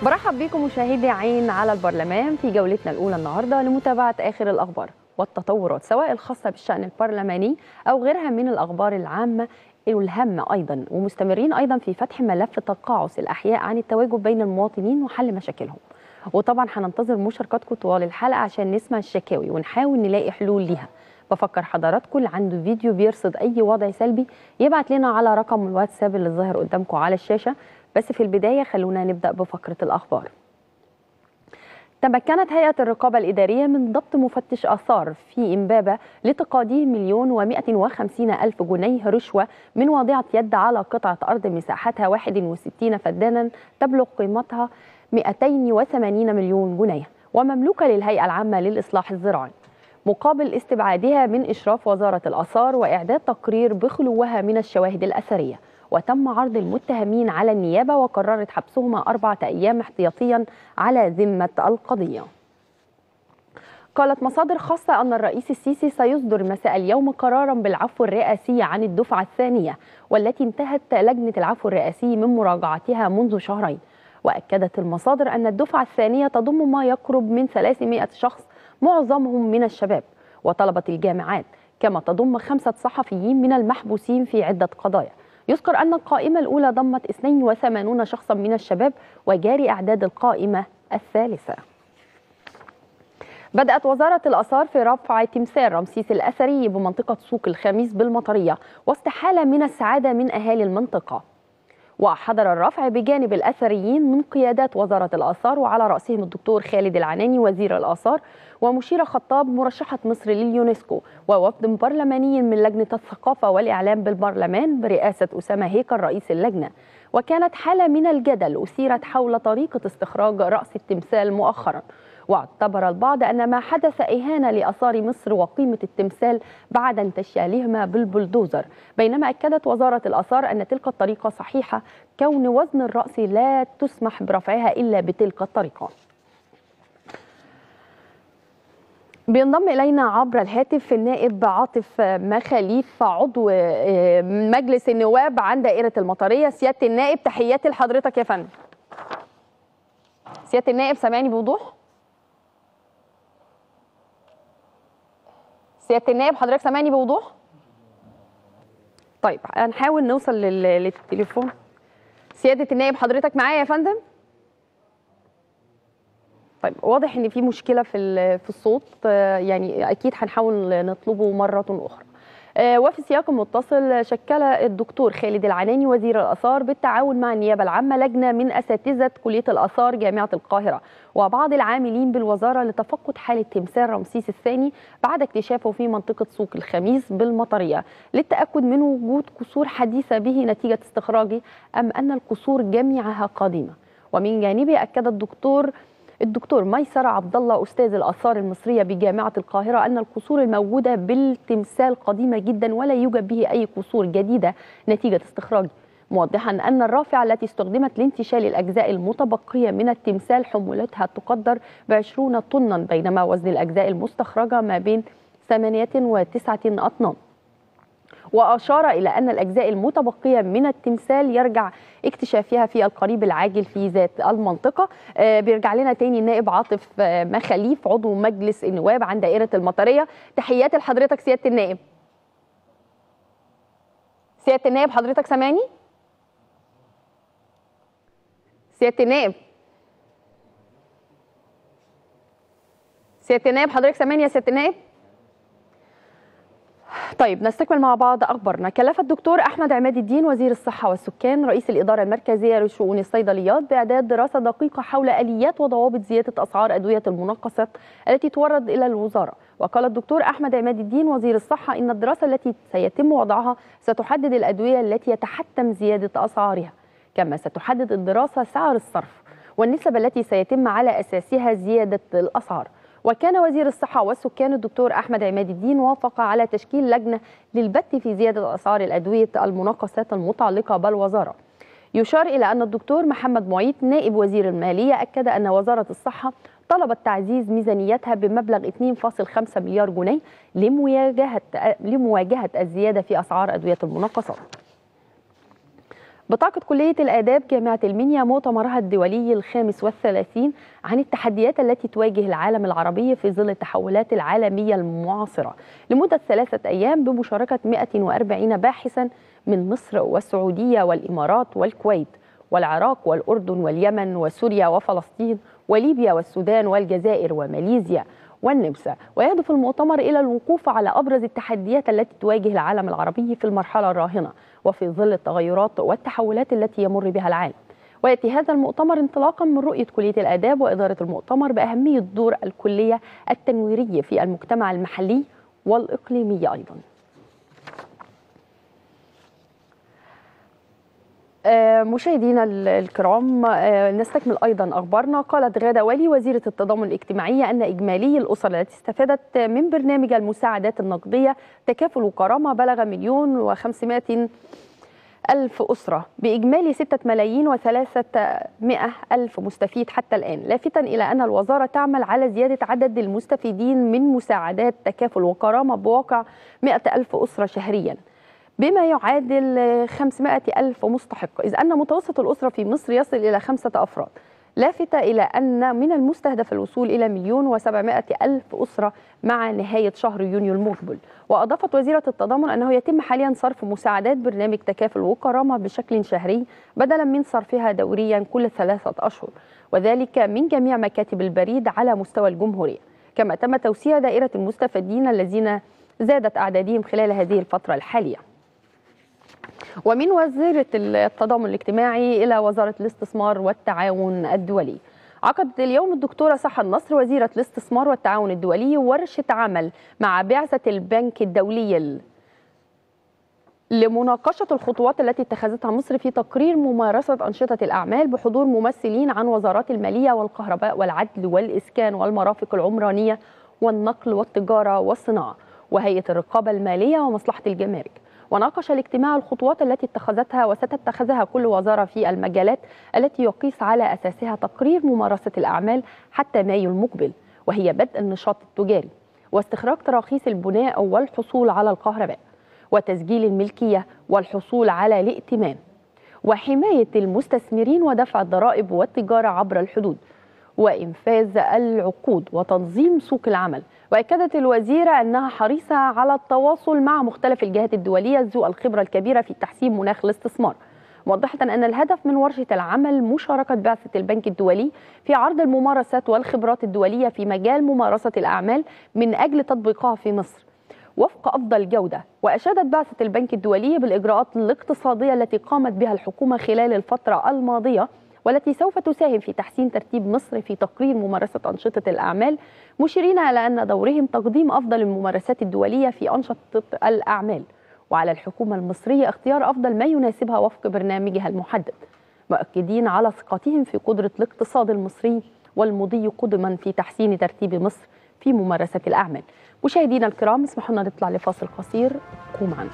برحب بكم مشاهدي عين على البرلمان في جولتنا الأولى النهاردة لمتابعة آخر الأخبار والتطورات سواء الخاصة بالشأن البرلماني أو غيرها من الأخبار العامة الهامة أيضا ومستمرين أيضا في فتح ملف تقاعس الأحياء عن التواجد بين المواطنين وحل مشاكلهم وطبعا هننتظر مشاركاتكم طوال الحلقة عشان نسمع الشكاوي ونحاول نلاقي حلول ليها بفكر حضراتكم اللي عنده فيديو بيرصد أي وضع سلبي يبعت لنا على رقم الواتساب اللي ظاهر قدامكم على الشاشة بس في البداية خلونا نبدأ بفقرة الأخبار تمكنت هيئة الرقابة الإدارية من ضبط مفتش آثار في إمبابة لتقاضيه مليون ومائة وخمسين ألف جنيه رشوة من واضعة يد على قطعة أرض مساحتها 61 فدانا تبلغ قيمتها 280 مليون جنيه ومملوكة للهيئة العامة للإصلاح الزراعي مقابل استبعادها من إشراف وزارة الآثار وإعداد تقرير بخلوها من الشواهد الأثرية وتم عرض المتهمين على النيابة وقررت حبسهما أربعة أيام احتياطيا على ذمة القضية قالت مصادر خاصة أن الرئيس السيسي سيصدر مساء اليوم قرارا بالعفو الرئاسي عن الدفعة الثانية والتي انتهت لجنة العفو الرئاسي من مراجعتها منذ شهرين وأكدت المصادر أن الدفعة الثانية تضم ما يقرب من 300 شخص معظمهم من الشباب وطلبة الجامعات كما تضم خمسة صحفيين من المحبوسين في عدة قضايا يذكر أن القائمة الأولى ضمت 82 شخصا من الشباب وجاري أعداد القائمة الثالثة بدأت وزارة الآثار في رفع تمثال رمسيس الأثري بمنطقة سوق الخميس بالمطرية وسط حالة من السعادة من أهالي المنطقة وحضر الرفع بجانب الأثريين من قيادات وزارة الآثار وعلى رأسهم الدكتور خالد العناني وزير الآثار ومشيرة خطاب مرشحة مصر لليونسكو ووفد برلماني من لجنة الثقافة والإعلام بالبرلمان برئاسة أسامة هيكل رئيس اللجنة وكانت حالة من الجدل أثيرت حول طريقة استخراج رأس التمثال مؤخرا واعتبر البعض أن ما حدث إهانة لآثار مصر وقيمة التمثال بعد انتشالهما بالبلدوزر بينما أكدت وزارة الآثار أن تلك الطريقة صحيحة كون وزن الرأس لا تسمح برفعها إلا بتلك الطريقة بينضم الينا عبر الهاتف النائب عاطف مخاليف عضو مجلس النواب عن دائره المطريه سياده النائب تحياتي لحضرتك يا فندم سياده النائب سامعني بوضوح سياده النائب حضرتك سامعني بوضوح طيب هنحاول نوصل للتليفون سياده النائب حضرتك معايا يا فندم طيب واضح ان في مشكله في في الصوت يعني اكيد هنحاول نطلبه مره اخرى وفي سياق متصل شكل الدكتور خالد العناني وزير الاثار بالتعاون مع النيابه العامه لجنه من اساتذه كليه الاثار جامعه القاهره وبعض العاملين بالوزاره لتفقد حاله تمثال رمسيس الثاني بعد اكتشافه في منطقه سوق الخميس بالمطريه للتاكد من وجود قصور حديثه به نتيجه استخراجه ام ان القصور جميعها قديمه ومن جانبه اكد الدكتور الدكتور ميسر عبد الله استاذ الاثار المصريه بجامعه القاهره ان القصور الموجوده بالتمثال قديمه جدا ولا يوجد به اي قصور جديده نتيجه استخراجه موضحا ان الرافعه التي استخدمت لانتشال الاجزاء المتبقيه من التمثال حمولتها تقدر ب 20 طنا بينما وزن الاجزاء المستخرجه ما بين 8 و9 اطنان وأشار إلى أن الأجزاء المتبقية من التمثال يرجع اكتشافها في القريب العاجل في ذات المنطقة آه بيرجع لنا تاني النائب عاطف آه مخاليف عضو مجلس النواب عن دائرة المطرية تحياتي لحضرتك سيادة النائب سيادة النائب حضرتك سامعني سيادة النائب سيادة النائب حضرتك سامعني يا سيادة النائب طيب نستكمل مع بعض اخبارنا كلف الدكتور احمد عماد الدين وزير الصحه والسكان رئيس الاداره المركزيه لشؤون الصيدليات باعداد دراسه دقيقه حول اليات وضوابط زياده اسعار ادويه المنقصات التي تورد الى الوزاره وقال الدكتور احمد عماد الدين وزير الصحه ان الدراسه التي سيتم وضعها ستحدد الادويه التي يتحتم زياده اسعارها كما ستحدد الدراسه سعر الصرف والنسب التي سيتم على اساسها زياده الاسعار وكان وزير الصحة والسكان الدكتور أحمد عماد الدين وافق على تشكيل لجنة للبت في زيادة أسعار الأدوية المنقصات المتعلقة بالوزارة يشار إلى أن الدكتور محمد معيط نائب وزير المالية أكد أن وزارة الصحة طلبت تعزيز ميزانيتها بمبلغ 2.5 مليار جنيه لمواجهة لمواجهة الزيادة في أسعار أدوية المنقصات بطاقة كلية الآداب جامعة المنيا مؤتمرها الدولي الخامس والثلاثين عن التحديات التي تواجه العالم العربي في ظل التحولات العالمية المعاصرة لمدة ثلاثة أيام بمشاركة 140 باحثا من مصر والسعودية والإمارات والكويت والعراق والأردن واليمن وسوريا وفلسطين وليبيا والسودان والجزائر وماليزيا والنمسا ويهدف المؤتمر إلى الوقوف على أبرز التحديات التي تواجه العالم العربي في المرحلة الراهنة وفي ظل التغيرات والتحولات التي يمر بها العالم ويأتي هذا المؤتمر انطلاقا من رؤية كلية الآداب وإدارة المؤتمر بأهمية دور الكلية التنويري في المجتمع المحلي والإقليمي أيضاً مشاهدينا الكرام نستكمل ايضا اخبارنا قالت غاده ولي وزيره التضامن الاجتماعي ان اجمالي الاسر التي استفادت من برنامج المساعدات النقديه تكافل وكرامه بلغ مليون و500 ألف أسرة بإجمالي 6 ملايين و300 ألف مستفيد حتى الآن لافتا إلى أن الوزارة تعمل على زيادة عدد المستفيدين من مساعدات تكافل وكرامة بواقع 100 ألف أسرة شهرياً بما يعادل 500 ألف مستحق إذ أن متوسط الأسرة في مصر يصل إلى خمسة أفراد لافتة إلى أن من المستهدف الوصول إلى مليون وسبعمائة ألف أسرة مع نهاية شهر يونيو المقبل وأضافت وزيرة التضامن أنه يتم حاليا صرف مساعدات برنامج تكافل وكرامة بشكل شهري بدلا من صرفها دوريا كل ثلاثة أشهر وذلك من جميع مكاتب البريد على مستوى الجمهورية كما تم توسيع دائرة المستفيدين الذين زادت أعدادهم خلال هذه الفترة الحالية ومن وزيرة التضامن الاجتماعي إلى وزارة الاستثمار والتعاون الدولي عقدت اليوم الدكتورة صحة النصر وزيرة الاستثمار والتعاون الدولي ورشة عمل مع بعثة البنك الدولي لمناقشة الخطوات التي اتخذتها مصر في تقرير ممارسة أنشطة الأعمال بحضور ممثلين عن وزارات المالية والكهرباء والعدل والإسكان والمرافق العمرانية والنقل والتجارة والصناعة وهيئة الرقابة المالية ومصلحة الجمارك وناقش الاجتماع الخطوات التي اتخذتها وستتخذها كل وزارة في المجالات التي يقيس على أساسها تقرير ممارسة الأعمال حتى مايو المقبل وهي بدء النشاط التجاري واستخراج تراخيص البناء والحصول على الكهرباء وتسجيل الملكية والحصول على الائتمان وحماية المستثمرين ودفع الضرائب والتجارة عبر الحدود وإنفاذ العقود وتنظيم سوق العمل واكدت الوزيره انها حريصه على التواصل مع مختلف الجهات الدوليه ذو الخبره الكبيره في تحسين مناخ الاستثمار موضحة أن الهدف من ورشة العمل مشاركة بعثة البنك الدولي في عرض الممارسات والخبرات الدولية في مجال ممارسة الأعمال من أجل تطبيقها في مصر وفق أفضل جودة وأشادت بعثة البنك الدولي بالإجراءات الاقتصادية التي قامت بها الحكومة خلال الفترة الماضية والتي سوف تساهم في تحسين ترتيب مصر في تقرير ممارسة أنشطة الأعمال مشيرين على أن دورهم تقديم أفضل الممارسات الدولية في أنشطة الأعمال وعلى الحكومة المصرية اختيار أفضل ما يناسبها وفق برنامجها المحدد مؤكدين على ثقتهم في قدرة الاقتصاد المصري والمضي قدما في تحسين ترتيب مصر في ممارسة الأعمال مشاهدينا الكرام اسمحوا لنا نطلع لفاصل قصير قوم معنا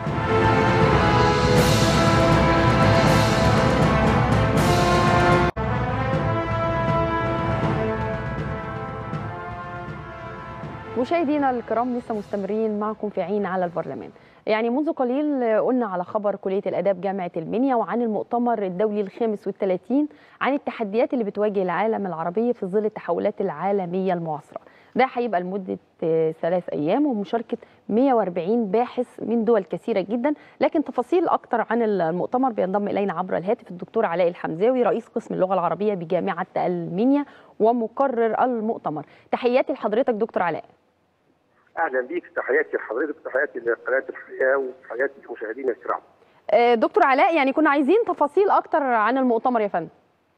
مشاهدينا الكرام لسه مستمرين معكم في عين على البرلمان يعني منذ قليل قلنا على خبر كلية الآداب جامعة المنيا وعن المؤتمر الدولي الخامس والثلاثين عن التحديات اللي بتواجه العالم العربي في ظل التحولات العالمية المعاصرة ده هيبقى لمدة ثلاث أيام ومشاركة 140 باحث من دول كثيرة جدا لكن تفاصيل أكتر عن المؤتمر بينضم إلينا عبر الهاتف الدكتور علاء الحمزاوي رئيس قسم اللغة العربية بجامعة المنيا ومقرر المؤتمر تحياتي لحضرتك دكتور علاء اهلا بيك تحياتي لحضرتك وتحياتي لقناه الحياه وتحياتي لمشاهدينا الكرام. دكتور علاء يعني كنا عايزين تفاصيل اكتر عن المؤتمر يا فندم.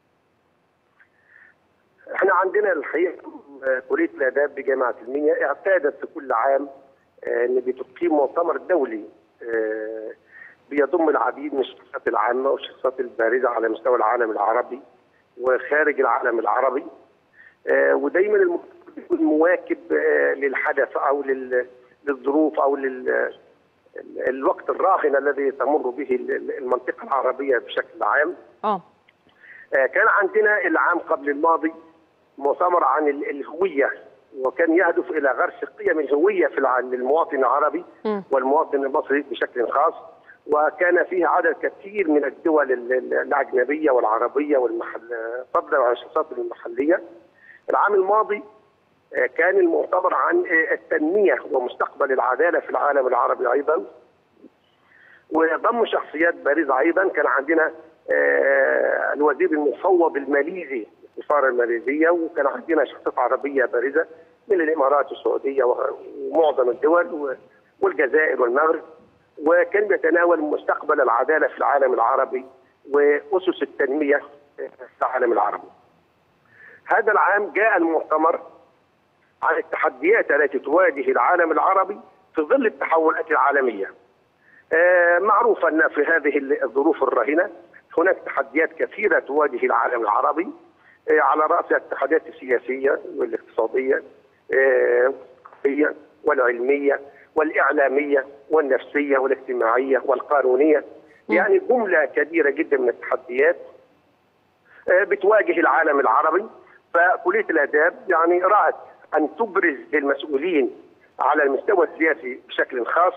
احنا عندنا الحقيقه كليه الاداب بجامعه المنيا اعتادت في كل عام ان بتقيم مؤتمر دولي بيضم العديد من الشخصيات العامه والشخصيات البارزه على مستوى العالم العربي وخارج العالم العربي ودايما يكون مواكب للحدث او للظروف او للوقت الراهن الذي تمر به المنطقه العربيه بشكل عام. اه كان عندنا العام قبل الماضي مؤتمر عن الهويه وكان يهدف الى غرس قيم الهويه في المواطن العربي م. والمواطن المصري بشكل خاص وكان فيه عدد كثير من الدول الاجنبيه والعربيه والمحل فضلا عن الشخصيات المحليه. العام الماضي كان المؤتمر عن التنميه ومستقبل العداله في العالم العربي ايضا. وضم شخصيات بارزه ايضا كان عندنا الوزير المفوض الماليزي السفاره الماليزيه وكان عندنا شخصيات عربيه بارزه من الامارات والسعوديه ومعظم الدول والجزائر والمغرب وكان يتناول مستقبل العداله في العالم العربي واسس التنميه في العالم العربي. هذا العام جاء المؤتمر عن التحديات التي تواجه العالم العربي في ظل التحولات العالميه. معروف ان في هذه الظروف الراهنه هناك تحديات كثيره تواجه العالم العربي على راسها التحديات السياسيه والاقتصاديه والعلميه والاعلاميه والنفسيه والاجتماعيه والقانونيه يعني جمله كبيره جدا من التحديات بتواجه العالم العربي فكليه الاداب يعني رات ان تبرز للمسؤولين على المستوى السياسي بشكل خاص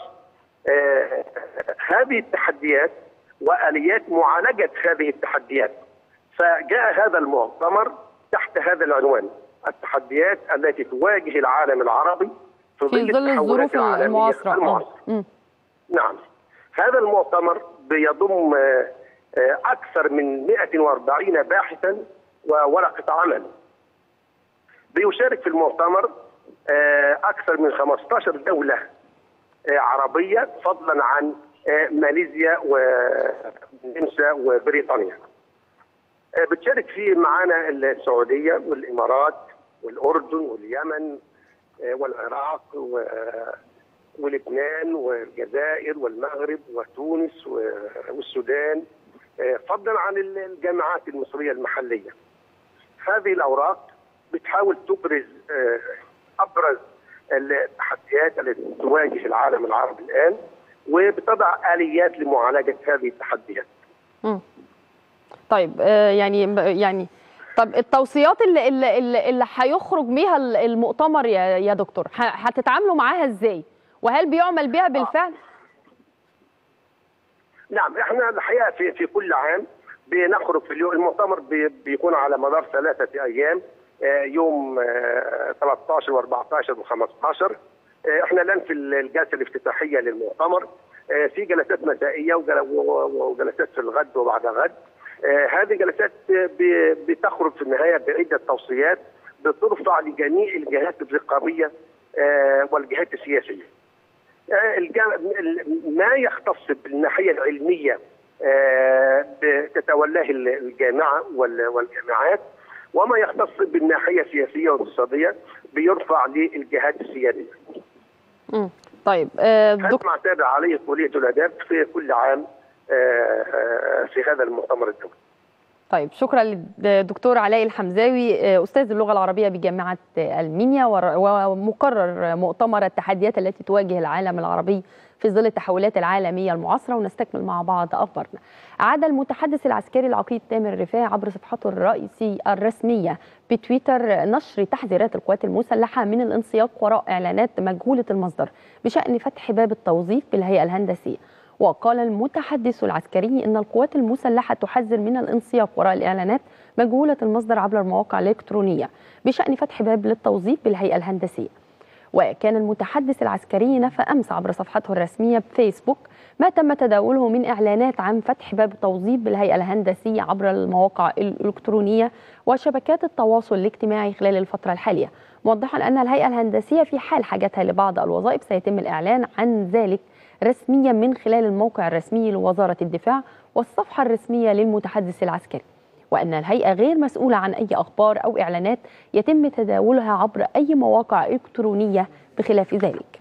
هذه التحديات واليات معالجه هذه التحديات فجاء هذا المؤتمر تحت هذا العنوان التحديات التي تواجه العالم العربي في ظل, ظل الظروف المعاصرة, المعاصرة. نعم هذا المؤتمر بيضم أكثر من 140 باحثا وورقة عمل بيشارك في المؤتمر أكثر من 15 دولة عربية فضلا عن ماليزيا والنمسا وبريطانيا بتشارك فيه معانا السعودية والإمارات والأردن واليمن والعراق ولبنان والجزائر والمغرب وتونس والسودان فضلا عن الجامعات المصريه المحليه. هذه الاوراق بتحاول تبرز ابرز التحديات التي تواجه العالم العربي الان وبتضع اليات لمعالجه هذه التحديات. م. طيب يعني يعني طب التوصيات اللي اللي اللي هيخرج بيها المؤتمر يا يا دكتور هتتعاملوا معاها ازاي؟ وهل بيعمل بها بالفعل؟ نعم احنا الحقيقه في في كل عام بنخرج في اليوم المؤتمر بيكون على مدار ثلاثه ايام يوم 13 و14 و15 احنا الان في الجلسه الافتتاحيه للمؤتمر في جلسات مسائيه وجلسات في الغد وبعد غد هذه جلسات بتخرج في النهايه بعده توصيات بترفع لجميع الجهات الرقابيه والجهات السياسيه. ما يختص بالناحيه العلميه تتولاه الجامعه والجامعات وما يختص بالناحيه السياسيه والاقتصاديه بيرفع للجهات السياديه. امم طيب آه دك... ما تابع عليه كليه الاداب في كل عام في هذا المؤتمر الدولي. طيب شكرا للدكتور علاء الحمزاوي استاذ اللغه العربيه بجامعه المنيا ومقرر مؤتمر التحديات التي تواجه العالم العربي في ظل التحولات العالميه المعاصره ونستكمل مع بعض اخبارنا. عاد المتحدث العسكري العقيد تامر الرفاعي عبر صفحته الرئيسي الرسميه بتويتر نشر تحذيرات القوات المسلحه من الانسياق وراء اعلانات مجهوله المصدر بشان فتح باب التوظيف بالهيئه الهندسيه. وقال المتحدث العسكري ان القوات المسلحه تحذر من الانسياق وراء الاعلانات مجهوله المصدر عبر المواقع الالكترونيه بشان فتح باب للتوظيف بالهيئه الهندسيه. وكان المتحدث العسكري نفى امس عبر صفحته الرسميه بفيسبوك ما تم تداوله من اعلانات عن فتح باب التوظيف بالهيئه الهندسيه عبر المواقع الالكترونيه وشبكات التواصل الاجتماعي خلال الفتره الحاليه، موضحا ان الهيئه الهندسيه في حال حاجتها لبعض الوظائف سيتم الاعلان عن ذلك رسميا من خلال الموقع الرسمي لوزارة الدفاع والصفحة الرسمية للمتحدث العسكري وأن الهيئة غير مسؤولة عن أي أخبار أو إعلانات يتم تداولها عبر أي مواقع إلكترونية بخلاف ذلك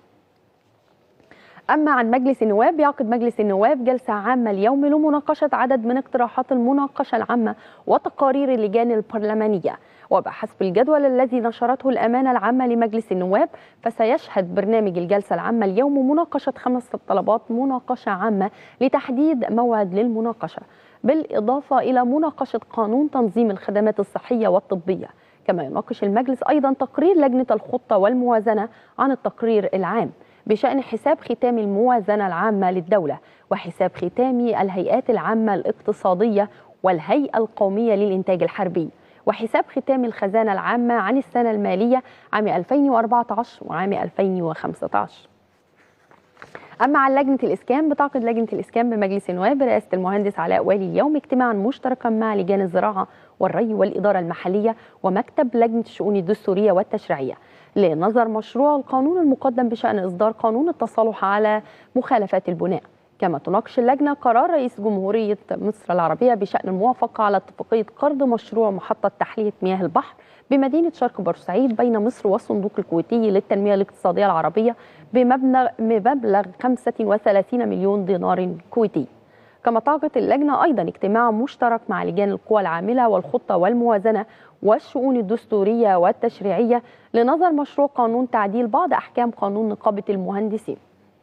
أما عن مجلس النواب يعقد مجلس النواب جلسة عامة اليوم لمناقشة عدد من اقتراحات المناقشة العامة وتقارير اللجان البرلمانية وبحسب الجدول الذي نشرته الأمانة العامة لمجلس النواب فسيشهد برنامج الجلسة العامة اليوم مناقشة خمس طلبات مناقشة عامة لتحديد موعد للمناقشة بالإضافة إلى مناقشة قانون تنظيم الخدمات الصحية والطبية كما يناقش المجلس أيضا تقرير لجنة الخطة والموازنة عن التقرير العام بشأن حساب ختام الموازنة العامة للدولة وحساب ختام الهيئات العامة الاقتصادية والهيئة القومية للإنتاج الحربي وحساب ختام الخزانة العامة عن السنة المالية عام 2014 وعام 2015 أما عن لجنة الإسكان بتعقد لجنة الإسكان بمجلس النواب برئاسة المهندس علاء والي اليوم اجتماعا مشتركا مع لجان الزراعة والري والإدارة المحلية ومكتب لجنة الشؤون الدستورية والتشريعية لنظر مشروع القانون المقدم بشأن إصدار قانون التصالح على مخالفات البناء كما تناقش اللجنة قرار رئيس جمهورية مصر العربية بشأن الموافقة على اتفاقية قرض مشروع محطة تحلية مياه البحر بمدينة شرق بورسعيد بين مصر والصندوق الكويتي للتنمية الاقتصادية العربية بمبلغ بمبلغ 35 مليون دينار كويتي. كما تعقد اللجنة أيضا اجتماع مشترك مع لجان القوى العاملة والخطة والموازنة والشؤون الدستورية والتشريعية لنظر مشروع قانون تعديل بعض أحكام قانون نقابة المهندسين.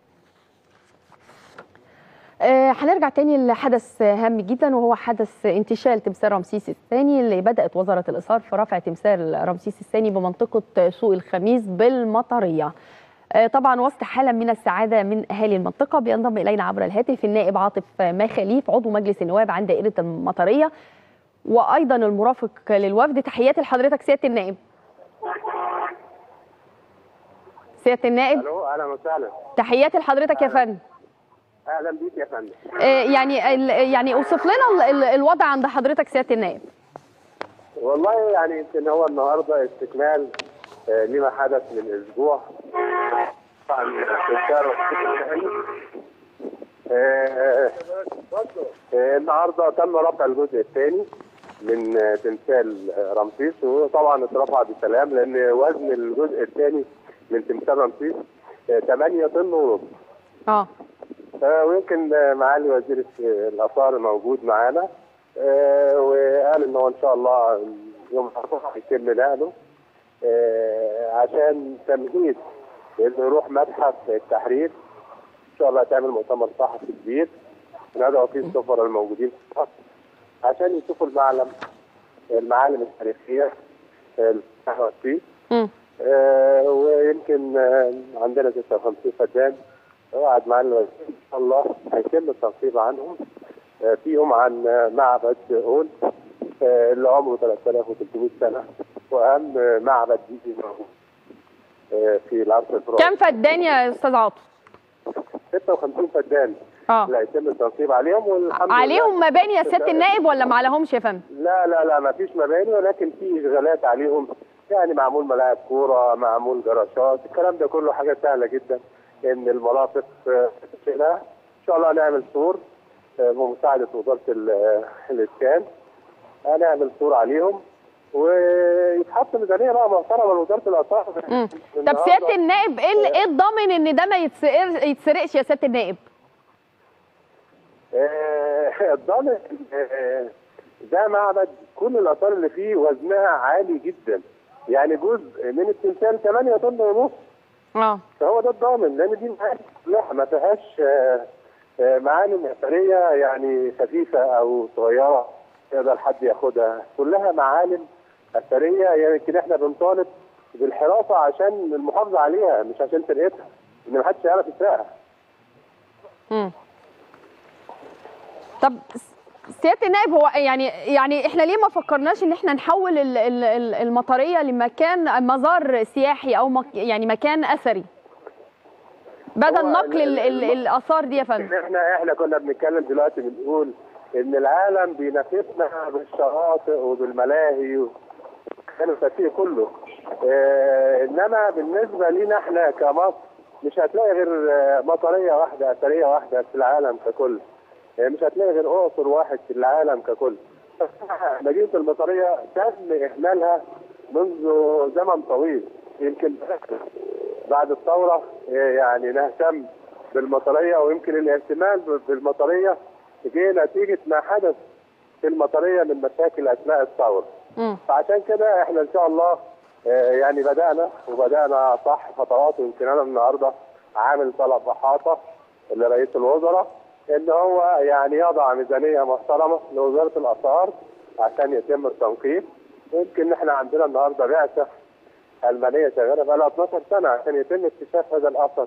آه، هنرجع تاني لحدث هام جدا وهو حدث انتشال تمثال رمسيس الثاني اللي بدأت وزارة الإثار في رفع تمثال رمسيس الثاني بمنطقة سوق الخميس بالمطرية. آه، طبعا وسط حالة من السعادة من أهالي المنطقة بينضم إلينا عبر الهاتف النائب عاطف مخاليف عضو مجلس النواب عن دائرة المطرية وأيضا المرافق للوفد تحياتي لحضرتك سيادة النائب. سيادة النائب الو اهلا وسهلا تحياتي لحضرتك يا فندم. اهلا بيك يا فندم آه، يعني ال- يعني اوصف لنا ال- ال- الوضع عند حضرتك سياده النائب والله يعني يمكن هو النهارده استكمال آه، لما حدث من اسبوع طبعا في الشهر الثاني آه، آه، النهارده تم رفع الجزء الثاني من آه، تمثال آه، رمسيس وطبعا اترفع بسلام لان وزن الجزء الثاني من تمثال رمسيس آه، 8 طن ونص اه آه، ويمكن آه، معالي وزير الس- الاثار موجود معانا آه، وقال ان هو ان شاء الله يوم الاربعاء يتم نقله آه، عشان تمهيد انه يروح متحف التحرير ان شاء الله تعمل مؤتمر صحفي كبير ندعو فيه السفراء الموجودين في مصر عشان يشوفوا المعلم المعالم التاريخيه آه، اللي بتحوط فيه مم. آه، ويمكن آه، عندنا 56 فدان وعد معالي الوزير ان شاء الله هيتم التنصيب عنهم آه، فيهم عن آه، معبد اول آه، اللي عمره 3300 سنه واهم آه، معبد ديني موجود آه، في العصر الفرعوني كم فدان يا استاذ عاطف 56 فدان اه اللي هيتم التنصيب عليهم والحمد لله عليهم مباني يا سياده النائب ولا ما عليهمش يا فندم لا لا لا ما فيش مباني ولكن في اشغالات عليهم يعني معمول ملاعب كوره معمول جراشات الكلام ده كله حاجه سهله جدا ان المرافق آه، تشيلها ان شاء الله نعمل سور آه، بمساعده وزاره ال- آه، الاسكان هنعمل سور عليهم ويتحط ميزانيه بقى محترمه لوزاره الاثار مم. طب سياده النائب ايه ال- ايه الضامن ان ده ما يتسرق يتسرقش يا سياده النائب آه، الضامن آه، ده معبد كل الاثار اللي فيه وزنها عالي جدا يعني جزء من التمثال 8 طن ونص اه فهو ده الضامن لان دي معالم كلها ما فيهاش آه، آه، معالم اثريه يعني خفيفه او صغيره يقدر حد ياخدها كلها معالم اثريه يعني يمكن احنا بنطالب بالحراسه عشان المحافظه عليها مش عشان سرقتها ان ما حدش يعرف يسرقها مم. طب س- سياده النائب هو يعني يعني احنا ليه ما فكرناش ان احنا نحول ال- ال- ال- المطريه لمكان مزار سياحي او مك يعني مكان اثري بدل هو نقل ال- ال- الم- الاثار دي يا فندم احنا احنا كنا بنتكلم دلوقتي بنقول ان العالم بينافسنا بالشواطئ وبالملاهي كان الترفيه كله اه انما بالنسبه لينا احنا كمصر مش هتلاقي غير آه، مطريه واحده اثريه واحده في العالم ككل آه، مش هتلاقي غير اقصر واحد في العالم ككل مدينه المطريه تم اهمالها منذ زمن طويل يمكن بعد الثوره آه، يعني نهتم بالمطريه ويمكن الاهتمام بالمطريه جه نتيجه ما حدث في المطريه من مشاكل اثناء الثوره. مم. فعشان كده احنا ان شاء الله آه، يعني بدانا وبدانا صح خطوات ويمكن انا النهارده عامل طلب احاطه لرئيس الوزراء ان هو يعني يضع ميزانيه محترمه لوزاره الاثار عشان يتم التنقيب ويمكن احنا عندنا النهارده بعثه المانيه شغاله بقى لها 12 سنه عشان يتم اكتشاف هذا الاثر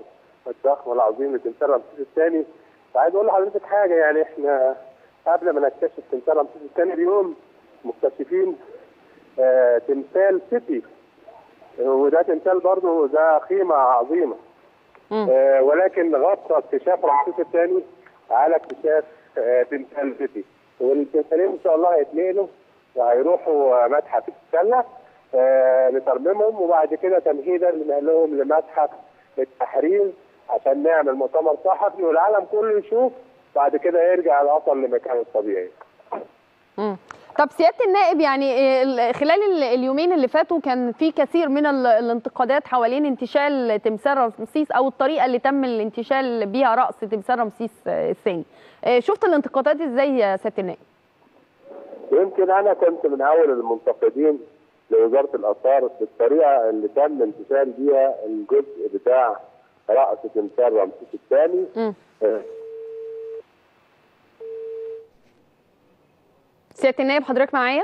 الضخم العظيم لتمثال رمسيس الثاني فعايز اقول لحضرتك حاجه يعني احنا قبل ما نكتشف تمثال رمسيس الثاني بيوم مكتشفين آه تمثال سيتي وده تمثال برضه ده قيمه عظيمه مم. آه ولكن غطى اكتشاف رمسيس الثاني على اكتشاف آه تمثال سيتي والتمثالين ان شاء الله هيتنقلوا وهيروحوا آه، متحف السله آه لترميمهم وبعد كده تمهيدا لنقلهم لمتحف التحرير عشان نعمل مؤتمر صحفي والعالم كله يشوف بعد كده يرجع الاثر لمكانه الطبيعي. مم. طب سياده النائب يعني ال- خلال ال- اليومين اللي فاتوا كان في كثير من ال- الانتقادات حوالين انتشال تمثال رمسيس او الطريقه اللي تم الانتشال بيها راس تمثال رمسيس آه، الثاني آه، شفت الانتقادات ازاي يا سياده النائب يمكن انا كنت من اول المنتقدين لوزاره الاثار بالطريقه اللي تم انتشال بيها الجزء بتاع راس تمثال رمسيس الثاني مم. آه، سياده النائب حضرتك معايا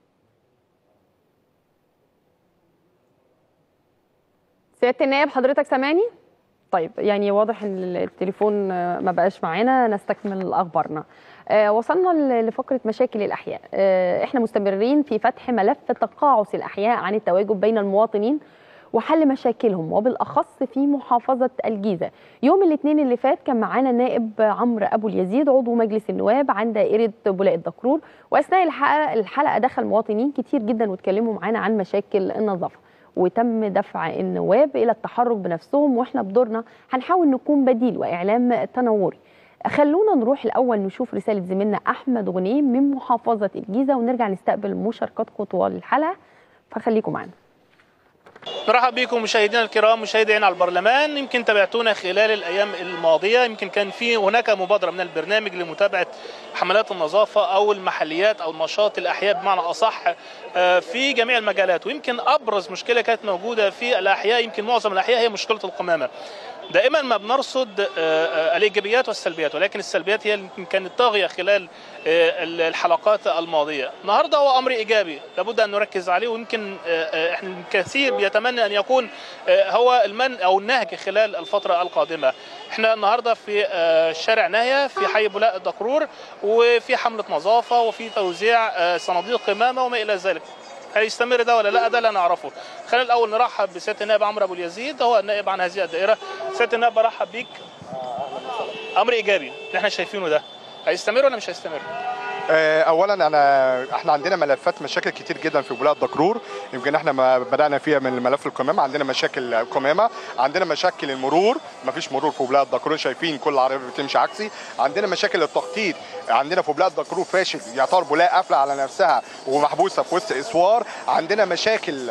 سياده النائب حضرتك سامعني طيب يعني واضح ان التليفون آه، ما بقاش معانا نستكمل اخبارنا آه، وصلنا ل- لفقره مشاكل الاحياء آه، احنا مستمرين في فتح ملف تقاعس الاحياء عن التواجد بين المواطنين وحل مشاكلهم وبالاخص في محافظه الجيزه يوم الاثنين اللي فات كان معانا نائب عمرو ابو اليزيد عضو مجلس النواب عن دائره بولاق الدكرور واثناء الحلقه الحلقه دخل مواطنين كتير جدا واتكلموا معانا عن مشاكل النظافه وتم دفع النواب الى التحرك بنفسهم واحنا بدورنا هنحاول نكون بديل واعلام تنوري خلونا نروح الاول نشوف رساله زميلنا احمد غنيم من محافظه الجيزه ونرجع نستقبل مشاركاتكم طوال الحلقه فخليكم معانا نرحب بكم مشاهدينا الكرام مشاهدينا على البرلمان يمكن تابعتونا خلال الايام الماضيه يمكن كان في هناك مبادره من البرنامج لمتابعه حملات النظافه او المحليات او نشاط الاحياء بمعنى اصح آه، في جميع المجالات ويمكن ابرز مشكله كانت موجوده في الاحياء يمكن معظم الاحياء هي مشكله القمامه دائما ما بنرصد آه، آه، الايجابيات والسلبيات ولكن السلبيات هي اللي يمكن كانت طاغيه خلال آه، الحلقات الماضيه النهارده هو امر ايجابي لابد ان نركز عليه ويمكن آه، آه، احنا الكثير بيتمنى ان يكون آه، هو المن او النهج خلال الفتره القادمه احنا النهارده في آه، شارع ناهيه في حي بولاق الدكرور وفي حمله نظافه وفي توزيع آه، صناديق قمامه وما الى ذلك هيستمر ده ولا لا ده لا نعرفه خلينا الاول نرحب بسياده النائب عمرو ابو اليزيد هو النائب عن هذه الدائره سياده النائب برحب بيك امر ايجابي اللي احنا شايفينه ده هيستمر ولا مش هيستمر آه، اولا انا احنا عندنا ملفات مشاكل كتير جدا في بلاد دكرور يمكن احنا ما بدانا فيها من ملف القمامه عندنا مشاكل القمامه عندنا مشاكل المرور ما فيش مرور في بلاد دكرور شايفين كل العربيات بتمشي عكسي عندنا مشاكل التخطيط عندنا في بلاد دكرور فاشل يعتبر بلاد قافله على نفسها ومحبوسه في وسط اسوار عندنا مشاكل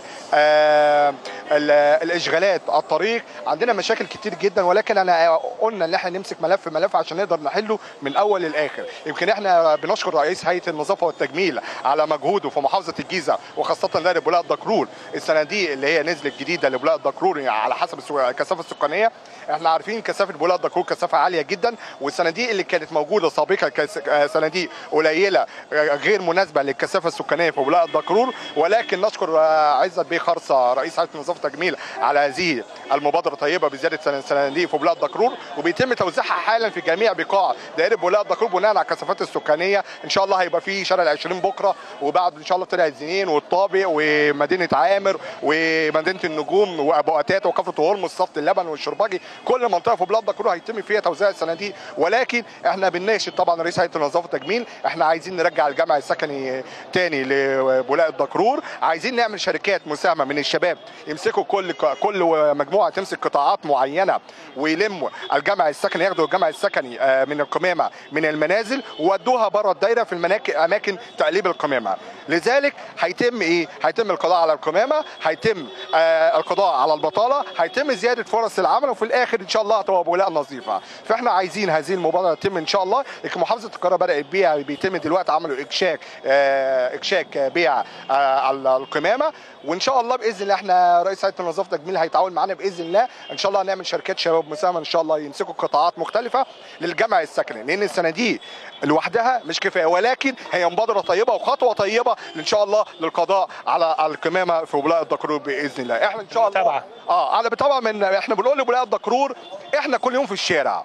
آه ال- الاشغالات على الطريق عندنا مشاكل كتير جدا ولكن انا قلنا ان احنا نمسك ملف ملف عشان نقدر نحله من اول للاخر يمكن احنا بنشكر رئيس هيئه النظافه والتجميل على مجهوده في محافظه الجيزه وخاصه دار بولاق الدكرور الصناديق اللي هي نزلت جديده لبولاق الدكرور يعني على حسب السو- الكثافه السكانيه احنا عارفين كثافه بولاق الدكرور كثافه عاليه جدا والصناديق اللي كانت موجوده سابقا كانت آه، صناديق قليله آه، غير مناسبه للكثافه السكانيه في بولاق الدكرور ولكن نشكر آه، عزت بيه خرصه رئيس هيئه النظافه والتجميل على هذه المبادره الطيبه بزياده صن- صناديق في بولاق الدكرور وبيتم توزيعها حالا في جميع بقاع دائره بولاق الدكرور بناء على الكثافات السكانيه ان شاء الله هيبقى في شارع العشرين بكره وبعد ان شاء الله طلع الزنين والطابق ومدينه عامر ومدينه النجوم وابو قتاته وكفر هرمز صفت اللبن والشرباجي كل منطقه في بلاد دكرور هيتم فيها توزيع الصناديق ولكن احنا بنناشد طبعا رئيس هيئه النظافه والتجميل احنا عايزين نرجع الجامع السكني تاني لبولاق الدكرور عايزين نعمل شركات مساهمه من الشباب يمسكوا كل كل مجموعه تمسك قطاعات معينه ويلموا الجامع السكني ياخدوا الجامع السكني آه، من القمامه من المنازل وودوها بره الدايره في المناكب اماكن تقليب القمامه لذلك هيتم ايه هيتم القضاء على القمامه هيتم آه القضاء على البطاله هيتم زياده فرص العمل وفي الاخر ان شاء الله هتبقى بولاق نظيفه فاحنا عايزين هذه المبادره تتم ان شاء الله لكن محافظه القاهره بدات بيها بيتم دلوقتي عملوا اكشاك آه اكشاك بيع آه على القمامه وان شاء الله باذن الله احنا رئيس هيئه النظافه والتجميل هيتعاون معانا باذن الله ان شاء الله هنعمل شركات شباب مساهمه ان شاء الله يمسكوا قطاعات مختلفه للجمع السكني لان الصناديق لوحدها مش كفايه ولكن هي مبادره طيبه وخطوه طيبه ان شاء الله للقضاء على على القمامه في ولايه الدكرور باذن الله احنا ان شاء الله المتابعة. اه على طبعا من احنا بنقول لولايه الدكرور احنا كل يوم في الشارع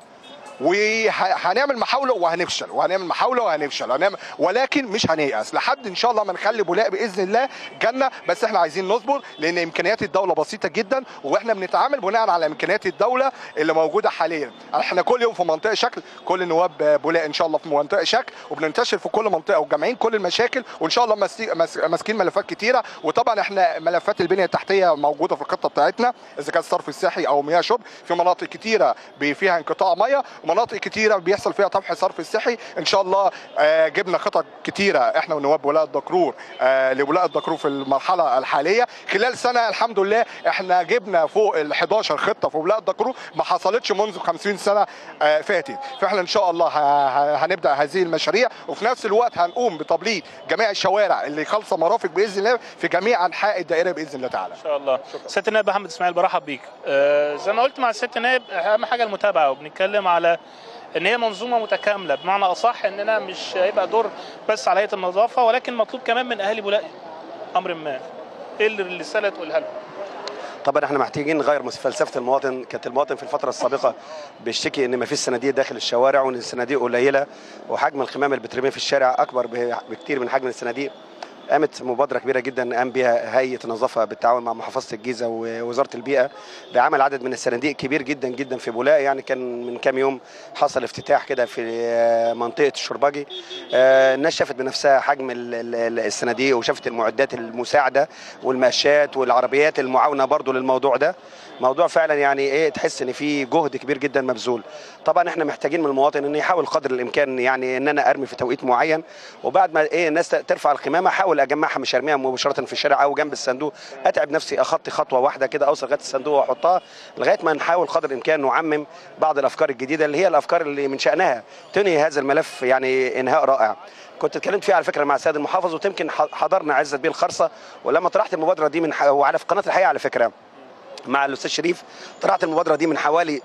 وهنعمل محاوله وهنفشل وهنعمل محاوله وهنفشل هنعمل ولكن مش هنيأس لحد ان شاء الله ما نخلي بولاق باذن الله جنه بس احنا عايزين نصبر لان امكانيات الدوله بسيطه جدا واحنا بنتعامل بناء على امكانيات الدوله اللي موجوده حاليا احنا كل يوم في منطقه شكل كل نواب بولاق ان شاء الله في منطقه شكل وبننتشر في كل منطقه وجامعين كل المشاكل وان شاء الله ماسك- ماس- ماسكين ملفات كتيره وطبعا احنا ملفات البنيه التحتيه موجوده في الخطه بتاعتنا اذا كان الصرف الصحي او مياه شرب في مناطق كتيره بي- فيها انقطاع ميه ومناطق كتيره بيحصل فيها طفح صرف الصحي ان شاء الله آه، جبنا خطط كتيره احنا ونواب ولايه الدكرور آه، لولايه الدكرور في المرحله الحاليه خلال سنه الحمد لله احنا جبنا فوق ال 11 خطه في ولايه الدكرور ما حصلتش منذ 50 سنه آه، فاتت فاحنا ان شاء الله ه- ه- هنبدا هذه المشاريع وفي نفس الوقت هنقوم بتبليط جميع الشوارع اللي خالصه مرافق باذن الله في جميع انحاء الدائره باذن الله تعالى ان شاء الله سياده النائب احمد اسماعيل برحب بيك آه، زي ما قلت مع سياده النائب اهم حاجه المتابعه وبنتكلم على ان هي منظومه متكامله بمعنى اصح اننا مش هيبقى دور بس على هيئه النظافه ولكن مطلوب كمان من اهالي بولاق امر ما ايه اللي الرساله تقولها لهم طبعا احنا محتاجين نغير مس- فلسفه المواطن كانت المواطن في الفتره السابقه بيشتكي ان ما فيش صناديق داخل الشوارع وان الصناديق قليله وحجم القمامه اللي بترميه في الشارع اكبر ب- بكتير من حجم الصناديق قامت مبادره كبيره جدا قام بها هيئه النظافه بالتعاون مع محافظه الجيزه ووزاره البيئه بعمل عدد من الصناديق كبير جدا جدا في بولاق يعني كان من كام يوم حصل افتتاح كده في آه، منطقه الشرباجي آه، الناس شافت بنفسها حجم ال- ال- ال- الصناديق وشافت المعدات المساعده والماشات والعربيات المعاونه برضو للموضوع ده موضوع فعلا يعني ايه تحس ان في جهد كبير جدا مبذول طبعا احنا محتاجين من المواطن انه يحاول قدر الامكان يعني ان انا ارمي في توقيت معين وبعد ما ايه الناس ترفع القمامه احاول اجمعها مش ارميها مباشره في الشارع او جنب الصندوق اتعب نفسي اخطي خطوه واحده كده اوصل لغايه الصندوق واحطها لغايه ما نحاول قدر الامكان نعمم بعض الافكار الجديده اللي هي الافكار اللي من شانها تنهي هذا الملف يعني انهاء رائع كنت اتكلمت فيه على فكره مع السيد المحافظ وتمكن حضرنا عزت بيه الخرصه ولما طرحت المبادره دي من ح... وعلى في قناه الحقيقه على فكره مع الاستاذ شريف طرحت المبادره دي من حوالي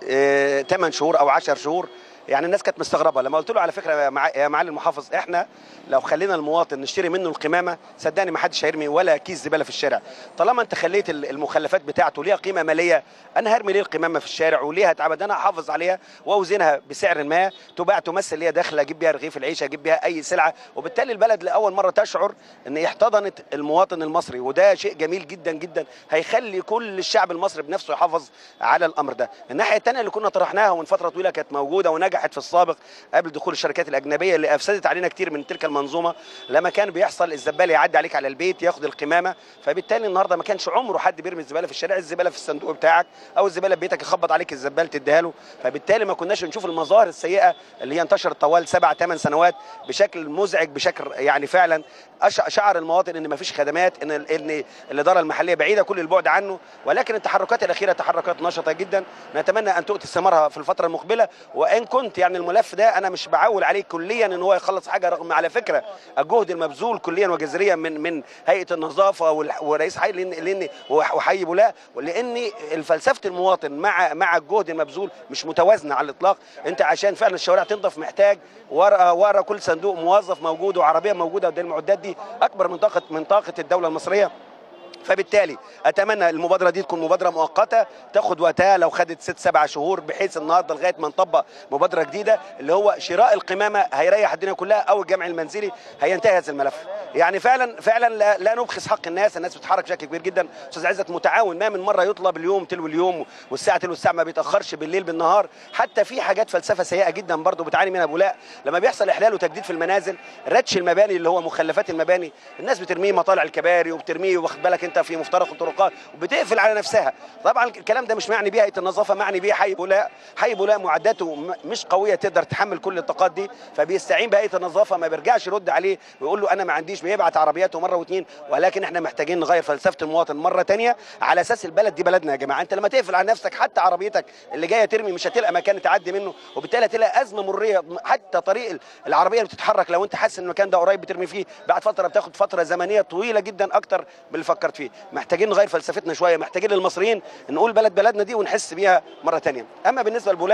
8 شهور او 10 شهور يعني الناس كانت مستغربه لما قلت له على فكره يا مع- يا معالي المحافظ احنا لو خلينا المواطن نشتري منه القمامه صدقني ما حدش هيرمي ولا كيس زباله في الشارع طالما انت خليت ال- المخلفات بتاعته ليها قيمه ماليه انا هرمي ليه القمامه في الشارع وليه هتعبد انا احافظ عليها واوزنها بسعر ما تباع تمثل ليها دخل اجيب بيها رغيف العيش اجيب بيها اي سلعه وبالتالي البلد لاول مره تشعر ان هي احتضنت المواطن المصري وده شيء جميل جدا جدا هيخلي كل الشعب المصري بنفسه يحافظ على الامر ده الناحيه الثانيه اللي كنا طرحناها من فتره طويله كانت موجوده ونجحت في السابق قبل دخول الشركات الاجنبيه اللي افسدت علينا كتير من تلك المنظومه لما كان بيحصل الزبال يعدي عليك على البيت ياخد القمامه فبالتالي النهارده ما كانش عمره حد بيرمي الزباله في الشارع الزباله في الصندوق بتاعك او الزباله في بيتك يخبط عليك الزبال تديها له فبالتالي ما كناش نشوف المظاهر السيئه اللي هي انتشرت طوال سبع ثمان سنوات بشكل مزعج بشكل يعني فعلا أش- شعر المواطن ان ما فيش خدمات ان ان الاداره المحليه بعيده كل البعد عنه ولكن التحركات الاخيره تحركات نشطه جدا نتمنى ان تؤتي ثمارها في الفتره المقبله وان كنت يعني الملف ده انا مش بعول عليه كليا ان هو يخلص حاجه رغم على فكره الجهد المبذول كليا وجذريا من من هيئه النظافه والح- ورئيس حي لان لان وح- وحي بولاق ولان فلسفه المواطن مع مع الجهد المبذول مش متوازنه على الاطلاق انت عشان فعلا الشوارع تنضف محتاج ورقه ورا كل صندوق موظف موجود وعربيه موجوده ودي المعدات دي اكبر من طاقه من طاقه الدوله المصريه فبالتالي اتمنى المبادره دي تكون مبادره مؤقته تاخد وقتها لو خدت ست سبع شهور بحيث النهارده لغايه ما نطبق مبادره جديده اللي هو شراء القمامه هيريح الدنيا كلها او الجمع المنزلي هينتهي هذا الملف يعني فعلا فعلا لا, لا نبخس حق الناس الناس بتتحرك بشكل كبير جدا استاذ عزت متعاون ما من مره يطلب اليوم تلو اليوم والساعه تلو الساعه ما بيتاخرش بالليل بالنهار حتى في حاجات فلسفه سيئه جدا برضو بتعاني منها بولاق لما بيحصل احلال وتجديد في المنازل ردش المباني اللي هو مخلفات المباني الناس بترميه مطالع الكباري وبترميه واخد بالك انت في مفترق الطرقات وبتقفل على نفسها طبعا الكلام ده مش معني بيه هيئه النظافه معني بيه حي بولاق حي بولاق معداته م- مش قويه تقدر تحمل كل الطاقات دي فبيستعين بهيئه النظافه ما بيرجعش يرد عليه ويقول له انا ما عنديش بيبعت عربياته مره واثنين ولكن احنا محتاجين نغير فلسفه المواطن مره تانية على اساس البلد دي بلدنا يا جماعه انت لما تقفل على نفسك حتى عربيتك اللي جايه ترمي مش هتلقى مكان تعدي منه وبالتالي هتلاقي ازمه مريه حتى طريق العربيه اللي بتتحرك لو انت حاسس ان المكان ده قريب بترمي فيه بعد فتره بتاخد فتره زمنيه طويله جدا اكتر من اللي فكرت فيه محتاجين نغير فلسفتنا شويه محتاجين للمصريين نقول بلد بلدنا دي ونحس بيها مره تانية اما بالنسبه لبولاق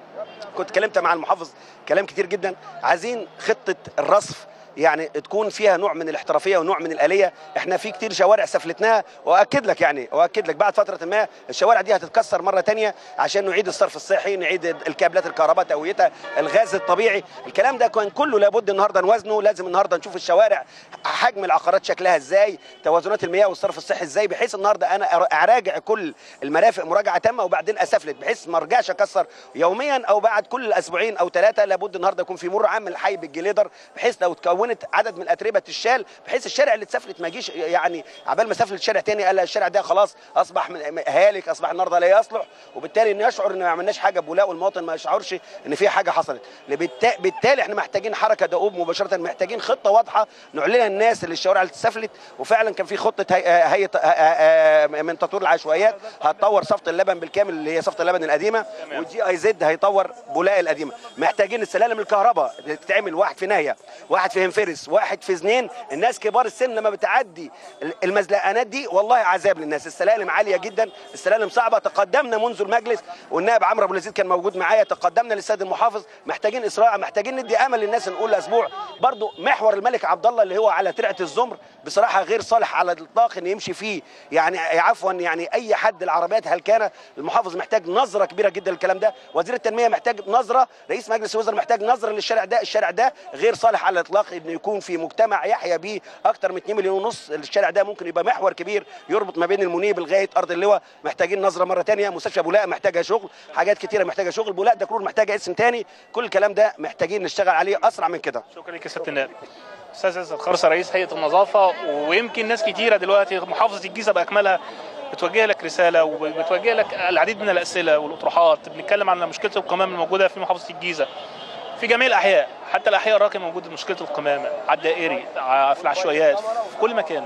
كنت كلمت مع المحافظ كلام كتير جدا عايزين خطه الرصف يعني تكون فيها نوع من الاحترافيه ونوع من الاليه احنا في كتير شوارع سفلتناها واكد لك يعني واكد لك بعد فتره ما الشوارع دي هتتكسر مره تانية عشان نعيد الصرف الصحي نعيد الكابلات الكهرباء تقويتها الغاز الطبيعي الكلام ده كان كله لابد النهارده نوازنه لازم النهارده نشوف الشوارع حجم العقارات شكلها ازاي توازنات المياه والصرف الصحي ازاي بحيث النهارده انا أر- اراجع كل المرافق مراجعه تامه وبعدين اسفلت بحيث ما ارجعش اكسر يوميا او بعد كل اسبوعين او ثلاثه لابد النهارده يكون في مر عام من الحي بالجليدر بحيث لو تكونت عدد من اتربه الشال بحيث الشارع اللي اتسفلت ما يجيش يعني عبال ما سفلت شارع تاني قال لا الشارع ده خلاص اصبح من- هالك اصبح النهارده لا يصلح وبالتالي انه يشعر ان ما عملناش حاجه بولاء والمواطن ما يشعرش ان في حاجه حصلت بالتا- بالتالي احنا محتاجين حركه دؤوب مباشره محتاجين خطه واضحه نعلنها الناس اللي الشوارع اللي اتسفلت وفعلا كان في خطه هي- هيئه آه، آه، آه، من تطوير العشوائيات هتطور صفه اللبن بالكامل اللي هي صفه اللبن القديمه والجي اي زد هيطور بولاء القديمه محتاجين السلالم الكهرباء تتعمل واحد في ناهيه واحد في هنفرس واحد في زنين الناس كبار السن لما بتعدي المزلقانات دي والله عذاب للناس السلالم عاليه جدا السلالم صعبه تقدمنا منذ المجلس والنائب عمرو ابو اليزيد كان موجود معايا تقدمنا للسيد المحافظ محتاجين اسراع محتاجين ندي امل للناس نقول اسبوع برضو محور الملك عبد الله اللي هو على ترعه الزمر بصراحه غير صالح على الاطلاق ان يمشي فيه يعني عفوا يعني اي حد العربيات هلكانه المحافظ محتاج نظره كبيره جدا للكلام ده وزير التنميه محتاج نظره رئيس مجلس الوزراء محتاج نظره للشارع ده الشارع ده غير صالح على الاطلاق انه يكون في مجتمع يحيا به اكتر من 2 مليون ونص الشارع ده ممكن يبقى محور كبير يربط ما بين المنيب لغايه ارض اللواء محتاجين نظره مره ثانيه مستشفى بولاق محتاجه شغل حاجات كتيره محتاجه شغل بولاق دكرور محتاجه اسم ثاني كل الكلام ده محتاجين نشتغل عليه اسرع من كده شكرا لك يا سياده النائب استاذ عزت خرصه رئيس هيئه النظافه ويمكن ناس كتيره دلوقتي محافظه الجيزه باكملها بتوجه لك رساله وبتوجه لك العديد من الاسئله والاطروحات بنتكلم عن مشكله القمامه الموجوده في محافظه الجيزه في جميع الاحياء حتى الاحياء الراقيه موجود مشكله القمامه على الدائري ع- في العشوائيات في كل مكان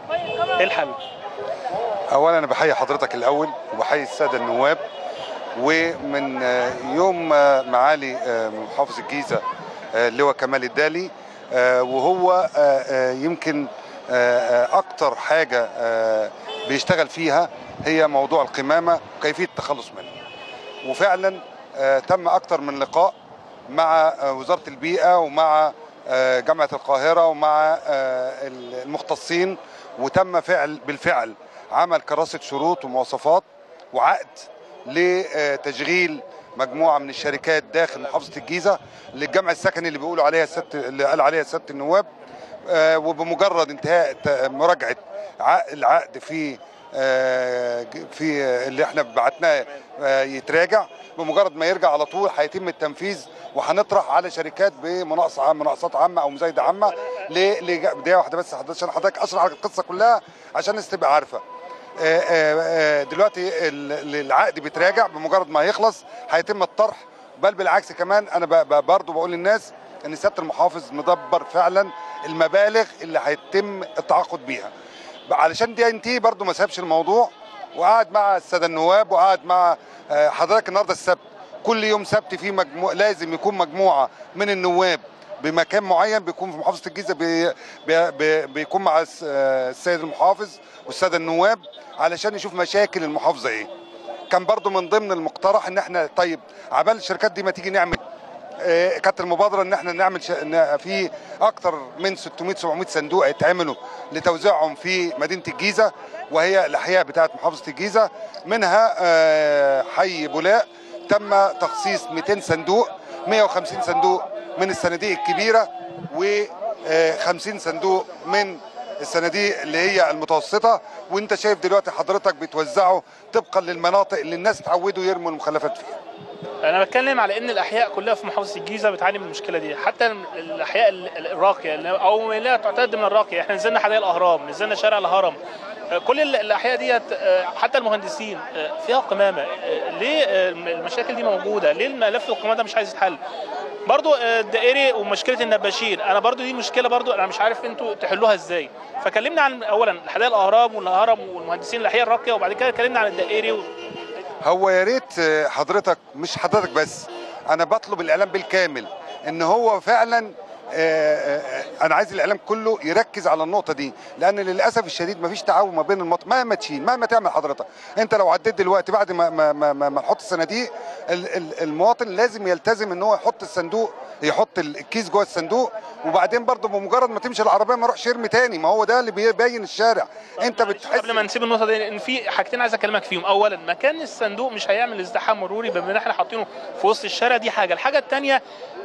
ايه الحل؟ اولا انا بحيي حضرتك الاول وبحيي الساده النواب ومن آه، يوم آه، معالي آه، محافظ الجيزه آه، اللواء كمال الدالي آه، وهو آه، آه، يمكن آه، آه، اكتر حاجه آه، بيشتغل فيها هي موضوع القمامه وكيفيه التخلص منه وفعلا آه، تم اكتر من لقاء مع آه، وزاره البيئه ومع آه، جامعه القاهره ومع آه، المختصين وتم فعل بالفعل عمل كراسه شروط ومواصفات وعقد لتشغيل مجموعه من الشركات داخل محافظه الجيزه للجمع السكني اللي بيقولوا عليها الست اللي قال عليها سياده النواب آه، وبمجرد انتهاء ت- مراجعه عقد العقد في آه، ج- في آه، اللي احنا بعتناه آه، يتراجع بمجرد ما يرجع على طول هيتم التنفيذ وهنطرح على شركات بمناقصه عامه مناقصات عامه او مزايده عامه ل- لج- بدايه واحده بس حضرتك عشان حضرتك اشرح لك القصه كلها عشان الناس تبقى عارفه آه، آه، آه، دلوقتي ال- العقد بيتراجع بمجرد ما هيخلص هيتم الطرح بل بالعكس كمان انا ب- ب- برضو بقول للناس ان سياده المحافظ مدبر فعلا المبالغ اللي هيتم التعاقد بيها علشان دي ينتهي برضو ما سابش الموضوع وقعد مع الساده النواب وقعد مع آه، حضرتك النهارده السبت كل يوم سبت في مجموع لازم يكون مجموعه من النواب بمكان معين بيكون في محافظه الجيزه بي بي بي بيكون مع الس- آه، السيد المحافظ والساده النواب علشان يشوف مشاكل المحافظه ايه كان برضو من ضمن المقترح ان احنا طيب عبال الشركات دي ما تيجي نعمل آه، كانت المبادره ان احنا نعمل ش... إن في اكتر من 600 700 صندوق يتعملوا لتوزيعهم في مدينه الجيزه وهي الاحياء بتاعه محافظه الجيزه منها آه، حي بولاق تم تخصيص 200 صندوق 150 صندوق من الصناديق الكبيره و50 صندوق من الصناديق اللي هي المتوسطه وانت شايف دلوقتي حضرتك بتوزعه طبقا للمناطق اللي الناس اتعودوا يرموا المخلفات فيها انا بتكلم على ان الاحياء كلها في محافظه الجيزه بتعاني من المشكله دي حتى الاحياء ال- الراقيه اللي- او لا تعتد من الراقيه احنا نزلنا حدائق الاهرام نزلنا شارع الهرم آه، كل ال- الاحياء ديت آه، حتى المهندسين آه، فيها قمامه آه، ليه آه، المشاكل دي موجوده ليه الملف القمامه ده مش عايز يتحل برضو آه، الدائري ومشكله النباشين انا برضو دي مشكله برضو انا مش عارف انتوا تحلوها ازاي فكلمنا عن اولا حدائق الاهرام والهرم والمهندسين الاحياء الراقيه وبعد كده اتكلمنا عن الدائري و... هو يا ريت آه، حضرتك مش حضرتك بس انا بطلب الاعلام بالكامل ان هو فعلا آه، آه، انا عايز الاعلام كله يركز على النقطه دي لان للاسف الشديد مفيش تعاون ما بين المواطن مهما تشيل مهما تعمل حضرتك انت لو عديت دلوقتي بعد ما ما ما, ما, ما نحط الصناديق ال- ال- المواطن لازم يلتزم ان هو يحط الصندوق يحط الكيس جوه الصندوق وبعدين برضه بمجرد ما تمشي العربيه ما يروحش يرمي تاني ما هو ده اللي بيبين الشارع انت بتحس قبل ما نسيب النقطه دي ان في حاجتين عايز اكلمك فيهم اولا مكان الصندوق مش هيعمل ازدحام مروري بما ان احنا حاطينه في وسط الشارع دي حاجه الحاجه الثانيه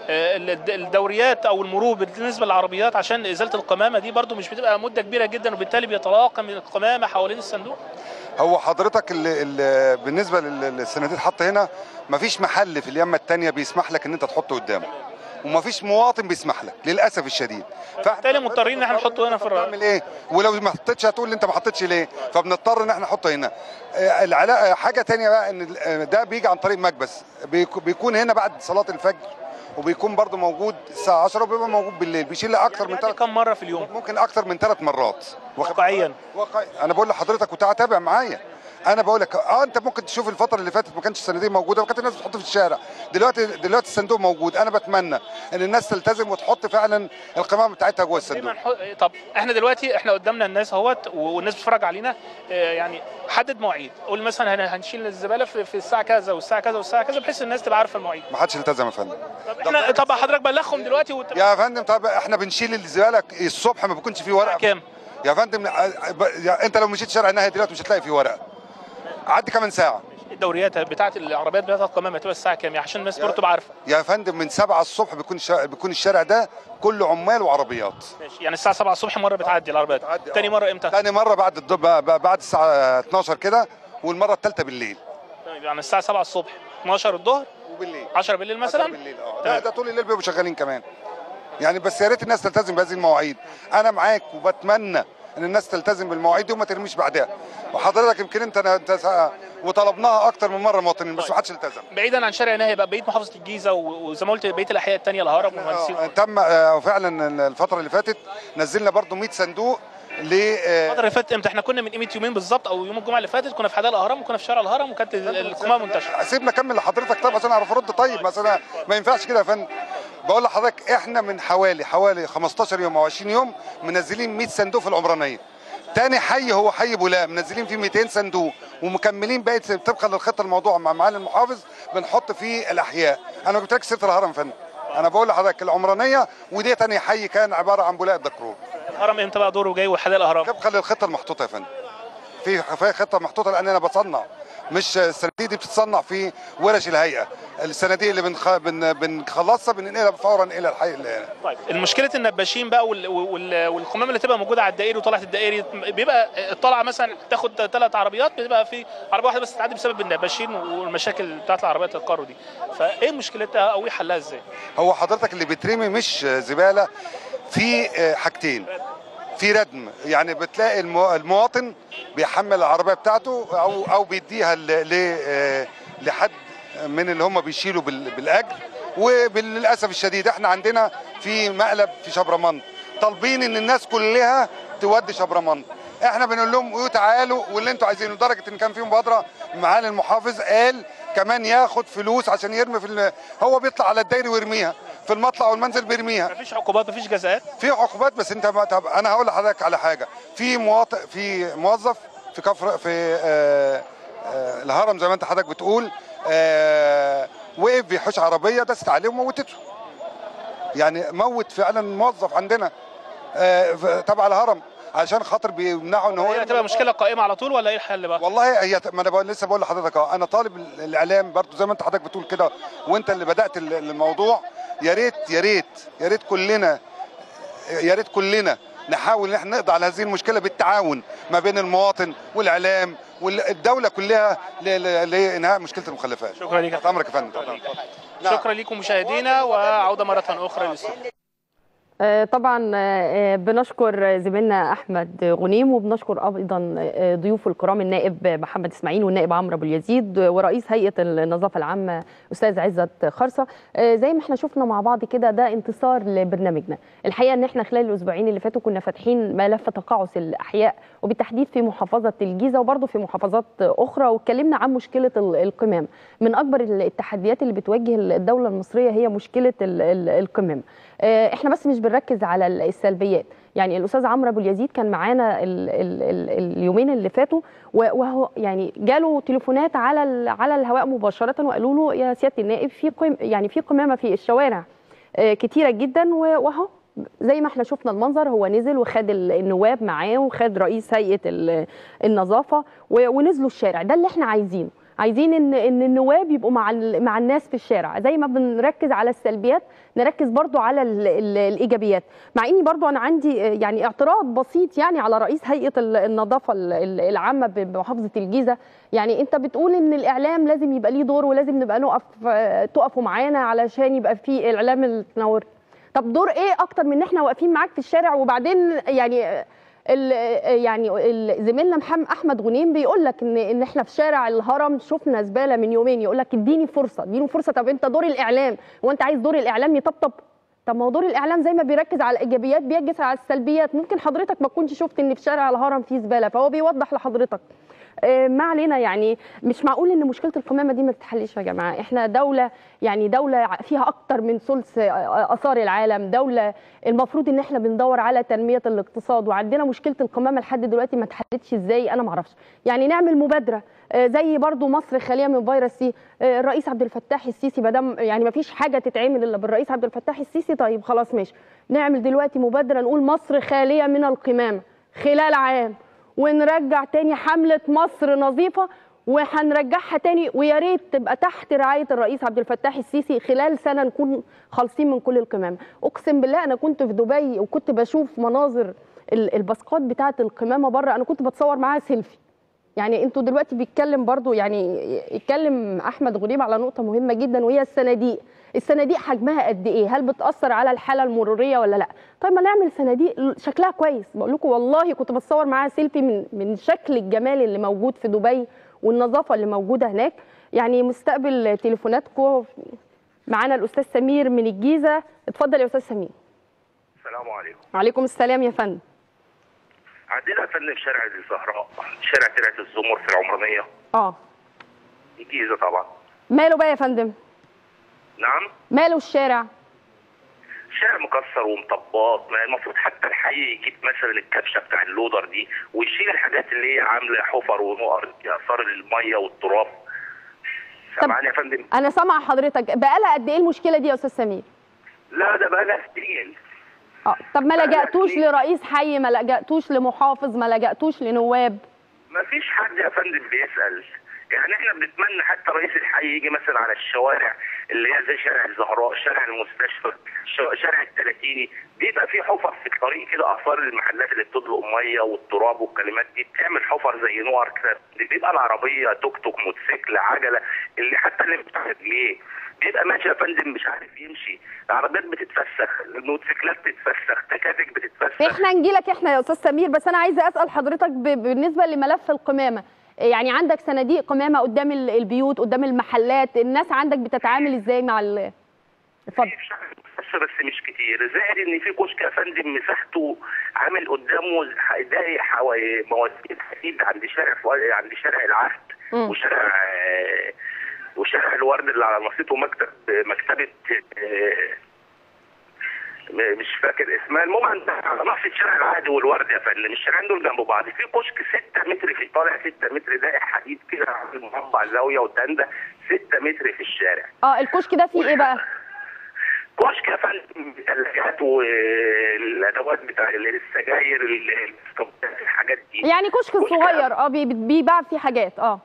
الدوريات او المرور بالنسبه للعربيات عشان ازاله القمامه دي برضو مش بتبقى مده كبيره جدا وبالتالي بيتراكم القمامه حوالين الصندوق هو حضرتك ال ال بالنسبه لل- للصناديق حط هنا مفيش محل في اليمه الثانيه بيسمح لك ان انت تحطه قدامه ومفيش مواطن بيسمح لك للاسف الشديد فبالتالي مضطرين ان احنا نحطه هنا في الر- تعمل ايه ولو ما حطيتش هتقول لي انت ما حطيتش ليه فبنضطر ان احنا نحطه هنا آه، العلاقه حاجه تانية بقى ان ال- آه، ده بيجي عن طريق مكبس بيك- بيكون هنا بعد صلاه الفجر وبيكون برضه موجود الساعه 10 وبيبقى موجود بالليل بيشيل اكتر من يعني ثلاث كم مره في اليوم ممكن اكتر من ثلاث مرات واخد واقعياً. بالك؟ واقعي انا بقول لحضرتك وتعالى تابع معايا انا بقول لك اه انت ممكن تشوف الفتره اللي فاتت ما كانش الصناديق موجوده وكانت الناس بتحط في الشارع دلوقتي دلوقتي الصندوق موجود انا بتمنى ان الناس تلتزم وتحط فعلا القمامه بتاعتها جوه الصندوق دايما نحط- طب احنا دلوقتي احنا قدامنا الناس اهوت والناس بتتفرج علينا اه، يعني حدد مواعيد قول مثلا هن- هنشيل الزباله في في الساعه كذا والساعه كذا والساعه كذا بحيث الناس تبقى عارفه المواعيد ما حدش التزم يا فندم طب احنا طب حضرتك بلغهم دلوقتي وت... يا فندم طب احنا بنشيل الزباله الصبح ما بيكونش فيه ورقه كام يا فندم آه، ب- يا انت لو مشيت شارع النهي دلوقتي مش هتلاقي فيه ورقه عدي كمان ساعه الدوريات بتاعت العربيات بتاعت القمامه تبقى الساعه كام يعني عشان الناس يا- برضه تبقى عارفه يا فندم من 7 الصبح بيكون الشارع بيكون الشارع ده كله عمال وعربيات ماشي يعني الساعه 7 الصبح مره بتعدي العربيات بتعدي، تاني اه. مره امتى تاني مره بعد الضب ب- بعد الساعه 12 كده والمره الثالثه بالليل طيب، يعني الساعه 7 الصبح 12 الظهر وبالليل 10 بالليل مثلا بالليل اه لا تمام. ده طول الليل بيبقوا شغالين كمان يعني بس يا ريت الناس تلتزم بهذه المواعيد انا معاك وبتمنى ان الناس تلتزم بالمواعيد دي وما ترميش بعدها وحضرتك يمكن انت انت سا- وطلبناها اكتر من مره مواطنين بس ما حدش التزم بعيدا عن شارع ناهي بقى بقيه محافظه الجيزه و- وزي ما قلت بقيه الاحياء الثانيه الهرم ومهندسين آه، تم آه، فعلا الفتره اللي فاتت نزلنا برضو 100 صندوق ل آه، الفترة اللي فاتت امتى؟ احنا كنا من قيمة يومين بالظبط او يوم الجمعة اللي فاتت كنا في حدائق الاهرام وكنا في شارع الهرم وكانت ال- القمامة منتشرة. سيبنا اكمل لحضرتك طيب عشان اعرف ارد طيب مثلا ما ينفعش كده يا فندم بقول لحضرتك احنا من حوالي حوالي 15 يوم او 20 يوم منزلين 100 صندوق في العمرانيه تاني حي هو حي بولاق منزلين فيه 200 صندوق ومكملين بقيه طبقا للخطه الموضوع مع معالي المحافظ بنحط فيه الاحياء انا ما جبتلكش سيره الهرم يا فندم انا بقول لحضرتك العمرانيه ودي تاني حي كان عباره عن بولاق الدكرور الهرم امتى بقى دوره جاي وحدائق الاهرام؟ طبقا للخطه المحطوطه يا فندم في في خطه محطوطه لان انا بصنع مش الصناديق دي بتتصنع في ورش الهيئه الصناديق اللي بنخ... بن... بنخلصها بننقلها فورا الى الحي اللي طيب المشكلة النباشين بقى وال... وال... والقمامة اللي تبقى موجودة على الدائري وطلعت الدائري بيبقى الطلعة مثلا تاخد ثلاث عربيات بتبقى في عربية واحدة بس تعدي بسبب النباشين والمشاكل بتاعت العربيات القارو دي. فايه مشكلتها او ايه حلها ازاي؟ هو حضرتك اللي بيترمي مش زباله في آه، حاجتين في ردم يعني بتلاقي المو- المواطن بيحمل العربيه بتاعته او او بيديها ل... ل... آه، لحد من اللي هم بيشيلوا بال... بالاجر وبالاسف الشديد احنا عندنا في مقلب في شبرمنت طالبين ان الناس كلها تودي شبرمنت احنا بنقول لهم ايوه تعالوا واللي انتوا عايزينه لدرجه ان كان في مبادره معالي المحافظ قال كمان ياخد فلوس عشان يرمي في ال... هو بيطلع على الدايري ويرميها في المطلع والمنزل بيرميها مفيش عقوبات مفيش جزاءات؟ في عقوبات بس انت ما طب انا هقول لحضرتك على حاجه في مواطن في موظف في كفر في آه آه الهرم زي ما انت حضرتك بتقول آه وقف بيحوش عربيه دست عليه وموتته يعني موت فعلا موظف عندنا آه ف- تبع الهرم عشان خاطر بيمنعوا ان هو هي يرمي هتبقى مشكلة قائمة على طول ولا ايه الحل بقى؟ والله هي ما انا بقول لسه بقول لحضرتك اه انا طالب ال- الاعلام برضو زي ما انت حضرتك بتقول كده وانت اللي بدات ال- الموضوع يا ريت يا ريت يا ريت كلنا يا ريت كلنا نحاول ان احنا نقضي على هذه المشكله بالتعاون ما بين المواطن والاعلام والدوله كلها ل- ل- لانهاء مشكله المخلفات شكرا ليك يا تحت امرك يا فندم تحت أمرك. نعم. شكرا لكم مشاهدينا وعودة مرة أخرى للاستوديو آه، طبعا آه، بنشكر زميلنا احمد غنيم وبنشكر ايضا آه، ضيوفه الكرام النائب محمد اسماعيل والنائب عمرو ابو اليزيد ورئيس هيئه النظافه العامه استاذ عزت خرصه آه، زي ما احنا شفنا مع بعض كده ده انتصار لبرنامجنا الحقيقه ان احنا خلال الاسبوعين اللي فاتوا كنا فاتحين ملف تقاعس الاحياء وبالتحديد في محافظه الجيزه وبرضه في محافظات اخرى واتكلمنا عن مشكله ال- القمام من اكبر التحديات اللي بتواجه الدوله المصريه هي مشكله ال- ال- القمام آه، احنا بس مش بنركز على ال- السلبيات يعني الاستاذ عمرو ابو اليزيد كان معانا ال ال ال اليومين اللي فاتوا و- وهو يعني جاله تليفونات على ال- على الهواء مباشره وقالوا له يا سياده النائب في قم يعني في قمامه في الشوارع آه، كتيره جدا و- وهو زي ما احنا شفنا المنظر هو نزل وخد ال- النواب معاه وخد رئيس هيئه ال- النظافه و- ونزلوا الشارع ده اللي احنا عايزينه عايزين ان ان النواب يبقوا مع ال- مع الناس في الشارع زي ما بنركز على السلبيات نركز برضو على ال ال الايجابيات مع اني برضو انا عندي آه، يعني اعتراض بسيط يعني على رئيس هيئه ال- النظافه ال- ال- العامه ب- بمحافظه الجيزه يعني انت بتقول ان الاعلام لازم يبقى ليه دور ولازم نبقى نقف آه، تقفوا معانا علشان يبقى في اعلام التنور طب دور ايه اكتر من ان احنا واقفين معاك في الشارع وبعدين يعني ال يعني ال- زميلنا محمد احمد غنيم بيقول لك ان ان احنا في شارع الهرم شفنا زباله من يومين يقول لك اديني فرصه اديني فرصه طب انت دور الاعلام هو انت عايز دور الاعلام يطبطب طب ما هو دور الاعلام زي ما بيركز على الايجابيات بيركز على السلبيات ممكن حضرتك ما تكونش شفت ان في شارع الهرم فيه زباله فهو بيوضح لحضرتك آه، ما علينا يعني مش معقول ان مشكله القمامه دي ما تتحلش يا جماعه احنا دوله يعني دوله فيها اكتر من ثلث آه، اثار العالم دوله المفروض ان احنا بندور على تنميه الاقتصاد وعندنا مشكله القمامه لحد دلوقتي ما اتحلتش ازاي انا ما اعرفش يعني نعمل مبادره آه، زي برضو مصر خاليه من فيروس سي آه، الرئيس عبد الفتاح السيسي ما دام يعني ما فيش حاجه تتعمل الا بالرئيس عبد الفتاح السيسي طيب خلاص ماشي نعمل دلوقتي مبادره نقول مصر خاليه من القمامه خلال عام ونرجع تاني حملة مصر نظيفة وهنرجعها تاني ويا ريت تبقى تحت رعاية الرئيس عبد الفتاح السيسي خلال سنة نكون خالصين من كل القمامة أقسم بالله أنا كنت في دبي وكنت بشوف مناظر ال- الباسكات بتاعة القمامة بره أنا كنت بتصور معاها سيلفي يعني انتوا دلوقتي بيتكلم برضو يعني يتكلم احمد غريب على نقطه مهمه جدا وهي الصناديق الصناديق حجمها قد ايه هل بتاثر على الحاله المروريه ولا لا طيب ما نعمل صناديق شكلها كويس بقول لكم والله كنت بتصور معاها سيلفي من من شكل الجمال اللي موجود في دبي والنظافه اللي موجوده هناك يعني مستقبل تليفوناتكم معانا الاستاذ سمير من الجيزه اتفضل يا استاذ سمير السلام عليكم وعليكم السلام يا فندم عندنا فن في شارع الزهراء شارع ترعة الزمر في العمرانية اه الجيزة طبعا ماله بقى يا فندم نعم ماله الشارع شارع مكسر ومطبات ما المفروض حتى الحي يجيب مثلا الكبشه بتاع اللودر دي ويشيل الحاجات اللي هي عامله حفر ونقر دي اثار الميه والتراب سامعني يا فندم انا سامعه حضرتك بقالها قد ايه المشكله دي يا استاذ سمير لا ده بقى لها سنين اه طب ما بقالها لجأتوش سنين. لرئيس حي ما لجأتوش لمحافظ ما لجأتوش لنواب ما فيش حد يا فندم بيسال يعني احنا بنتمنى حتى رئيس الحي يجي مثلا على الشوارع اللي هي زي شارع الزهراء شارع المستشفى شو- شارع التلاتيني بيبقى في حفر في الطريق كده اثار المحلات اللي بتطلق ميه والتراب والكلمات دي بتعمل حفر زي نوار كده بيبقى العربيه توك توك موتوسيكل عجله اللي حتى اللي بتاع رجليه بيبقى ماشي يا فندم مش عارف يمشي العربيات بتتفسخ الموتوسيكلات بتتفسخ تكاتك بتتفسخ احنا نجيلك احنا يا استاذ سمير بس انا عايزه اسال حضرتك ب- بالنسبه لملف القمامه يعني عندك صناديق قمامه قدام ال- البيوت قدام المحلات الناس عندك بتتعامل ازاي مع ال اتفضل في شغل بس بس مش كتير زائد ان في كشك يا فندم مساحته عامل قدامه داقي حوالي مواسير حديد عند شارع فؤاد- عند شارع العهد مم. وشارع آه، وشارع الورد اللي على نصيته مكتب مكتبه آه، م- مش فاكر اسمها المهم عند على نص شارع العهد والورد يا فندم الشارعين دول جنب بعض في كشك 6 متر في طالع 6 متر داقي حديد كده عامل مربع زاويه وتنده 6 متر في الشارع اه الكشك ده فيه ايه بقى كشك يا فندم الثلاجات والادوات بتاع السجاير الستوبات، الحاجات دي يعني كشك كشك صغير اه بي- بيباع فيه حاجات اه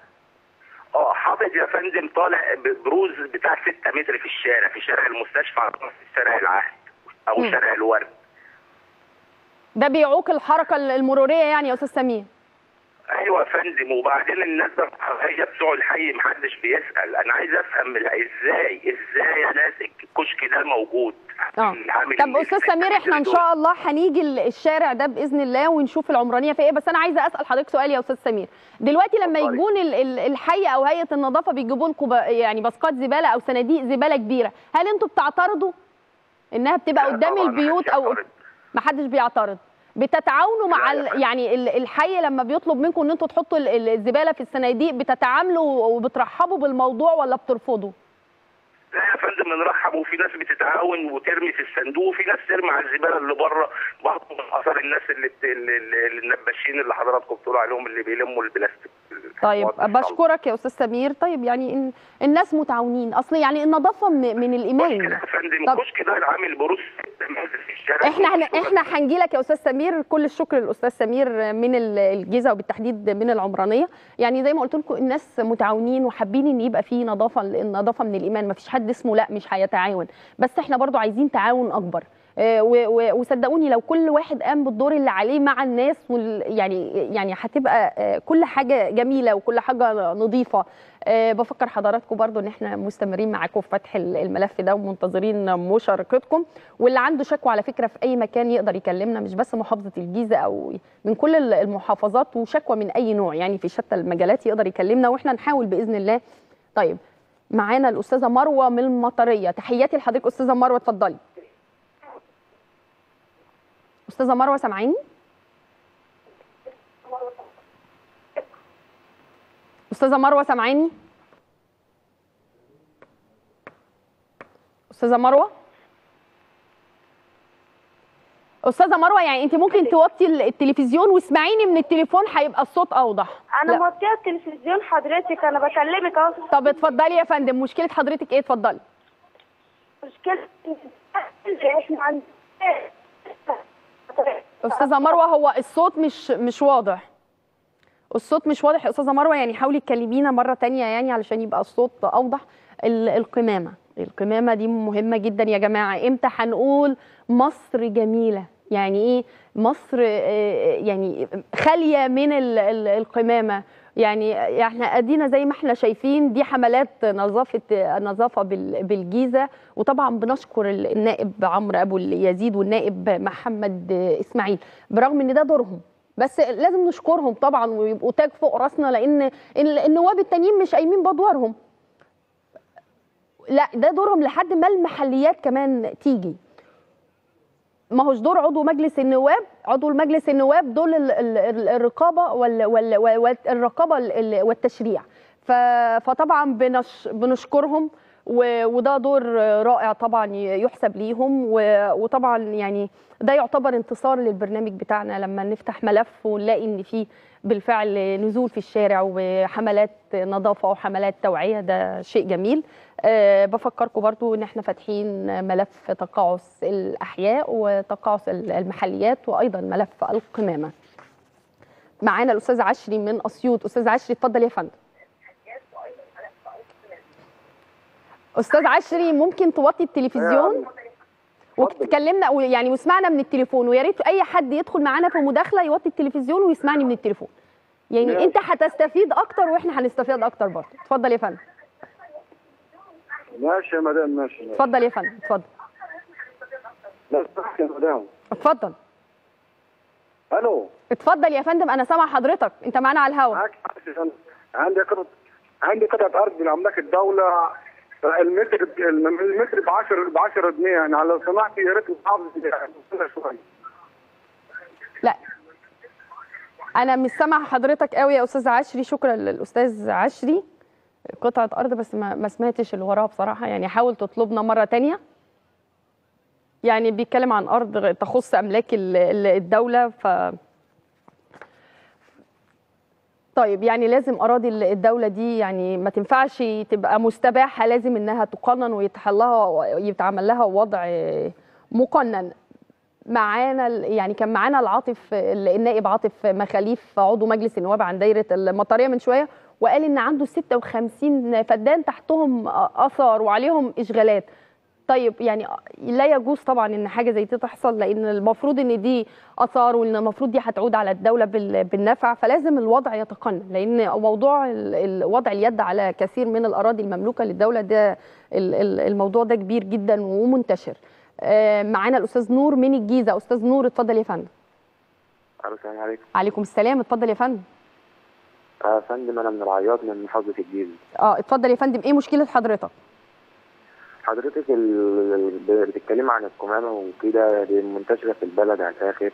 اه حافظ يا فندم طالع بروز بتاع 6 متر في الشارع في شارع المستشفى على نص شارع العهد او مم. شارع الورد ده بيعوق الحركه المروريه يعني يا استاذ سمير ايوه يا فندم وبعدين الناس هي بتوع الحي محدش بيسال انا عايز افهم ازاي ازاي يا ناس الكشك ده موجود اه طب استاذ سمير احنا ان شاء الله هنيجي ال- الشارع ده باذن الله ونشوف العمرانيه في ايه بس انا عايزه اسال حضرتك سؤال يا استاذ سمير دلوقتي لما اتفضلي. يجون ال- ال- الحي او هيئه النظافه بيجيبوا لكم ب- يعني باسكات زباله او صناديق زباله كبيره هل انتوا بتعترضوا انها بتبقى لا قدام طبعاً، البيوت محدش او يعترض. ما حدش بيعترض بتتعاونوا مع لا يا ال- يعني ال- الحي لما بيطلب منكم ان انتوا تحطوا ال- ال- الزباله في الصناديق بتتعاملوا وبترحبوا بالموضوع ولا بترفضوا لا يا فندم بنرحب وفي ناس بتتعاون وترمي في الصندوق وفي ناس ترمي على الزباله اللي بره برضه من اثر الناس اللي بت- اللي- اللي- اللي النباشين اللي حضراتكم بتقولوا عليهم اللي بيلموا البلاستيك طيب الحوار ده. بشكرك يا استاذ سمير طيب يعني إن الناس متعاونين اصل يعني النظافه من, من كشك الايمان ده يا فندم طب- الكشك ده عامل بروس في الشارع احنا هن... احنا هنجي لك يا استاذ سمير كل الشكر للاستاذ سمير من ال- الجيزه وبالتحديد من العمرانيه يعني زي ما قلت لكم الناس متعاونين وحابين ان يبقى في نظافه النظافه من الايمان ما فيش حد اسمه لا مش هيتعاون بس احنا برضو عايزين تعاون اكبر آه، و- و- وصدقوني لو كل واحد قام بالدور اللي عليه مع الناس وال... يعني يعني هتبقى آه، كل حاجه جميله وكل حاجه نظيفه آه، بفكر حضراتكم برضو ان احنا مستمرين معاكم في فتح ال- الملف ده ومنتظرين مشاركتكم واللي عنده شكوى على فكره في اي مكان يقدر يكلمنا مش بس محافظه الجيزه او من كل ال- المحافظات وشكوى من اي نوع يعني في شتى المجالات يقدر يكلمنا واحنا نحاول باذن الله طيب معانا الاستاذه مروه من المطريه تحياتي لحضرتك استاذه مروه اتفضلي استاذه مروه سامعيني استاذه مروه سامعاني استاذه مروه استاذه مروه يعني انت ممكن توطي ال- التلفزيون واسمعيني من التليفون هيبقى الصوت اوضح انا لا. موطيه التلفزيون حضرتك انا بكلمك اهو طب اتفضلي يا فندم مشكله حضرتك ايه اتفضلي مشكلة احنا عندنا استاذه مروه هو الصوت مش مش واضح الصوت مش واضح يا استاذه مروه يعني حاولي تكلمينا مره تانية يعني علشان يبقى الصوت اوضح ال- القمامه القمامه دي مهمه جدا يا جماعه امتى هنقول مصر جميله يعني ايه مصر آه، يعني خاليه من ال- ال- القمامه يعني احنا ادينا زي ما احنا شايفين دي حملات نظافه نظافه بال- بالجيزه وطبعا بنشكر ال- النائب عمرو ابو اليزيد والنائب محمد اسماعيل برغم ان ده دورهم بس لازم نشكرهم طبعا ويبقوا تاج فوق راسنا لان ال- النواب التانيين مش قايمين بادوارهم لا ده دورهم لحد ما المحليات كمان تيجي ما هوش دور عضو مجلس النواب عضو المجلس النواب دول ال- ال- ال- الرقابه وال وال وال- الرقابه ال- ال- والتشريع ف- فطبعا بنش بنشكرهم و- وده دور رائع طبعا ي- يحسب ليهم و- وطبعا يعني ده يعتبر انتصار للبرنامج بتاعنا لما نفتح ملف ونلاقي ان فيه بالفعل نزول في الشارع وحملات نظافه وحملات توعيه ده شيء جميل أه بفكركم برضو ان احنا فاتحين ملف تقاعس الاحياء وتقاعس المحليات وايضا ملف القمامه معانا الاستاذ عشري من اسيوط استاذ عشري اتفضل يا فندم استاذ عشري ممكن توطي التلفزيون وتكلمنا أو يعني واسمعنا من التليفون ويا ريت اي حد يدخل معانا في مداخله يوطي التلفزيون ويسمعني من التليفون يعني ماشي. انت هتستفيد اكتر واحنا هنستفيد اكتر برضه اتفضل يا فندم ماشي يا مدام ماشي ماشي اتفضل يا فندم اتفضل لا صح يا مدام اتفضل الو اتفضل يا فندم انا سامع حضرتك انت معانا على الهوا معاك حق يا فندم. عندي قطعة عندي قطعة أرض من أملاك الدولة المتر المتر ب 10 ب 10 جنيه يعني لو سمحت يا ريت نحافظ يعني شوية لا انا مش سامع حضرتك قوي يا استاذ عشري شكرا للاستاذ عشري قطعه ارض بس ما, ما سمعتش اللي وراها بصراحه يعني حاول تطلبنا مره تانية يعني بيتكلم عن ارض تخص املاك ال- ال- الدوله ف طيب يعني لازم اراضي ال- الدوله دي يعني ما تنفعش تبقى مستباحه لازم انها تقنن ويتحل لها ويتعمل لها وضع مقنن معانا ال- يعني كان معانا العاطف ال- النائب عاطف مخاليف عضو مجلس النواب عن دايره المطريه من شويه وقال ان عنده 56 فدان تحتهم اثار وعليهم اشغالات طيب يعني لا يجوز طبعا ان حاجه زي دي تحصل لان المفروض ان دي اثار وان المفروض دي هتعود على الدوله بال- بالنفع فلازم الوضع يتقنن لان موضوع ال- ال- وضع اليد على كثير من الاراضي المملوكه للدوله ده ال- ال- الموضوع ده كبير جدا ومنتشر آه، معانا الاستاذ نور من الجيزه استاذ نور اتفضل يا فندم السلام عليكم عليكم السلام اتفضل يا فندم يا فندم انا من العياط من محافظه الجيزه اه اتفضل يا فندم ايه مشكله حضرتك حضرتك ال- ال- بتتكلم عن القمامه وكده دي منتشره في البلد على الاخر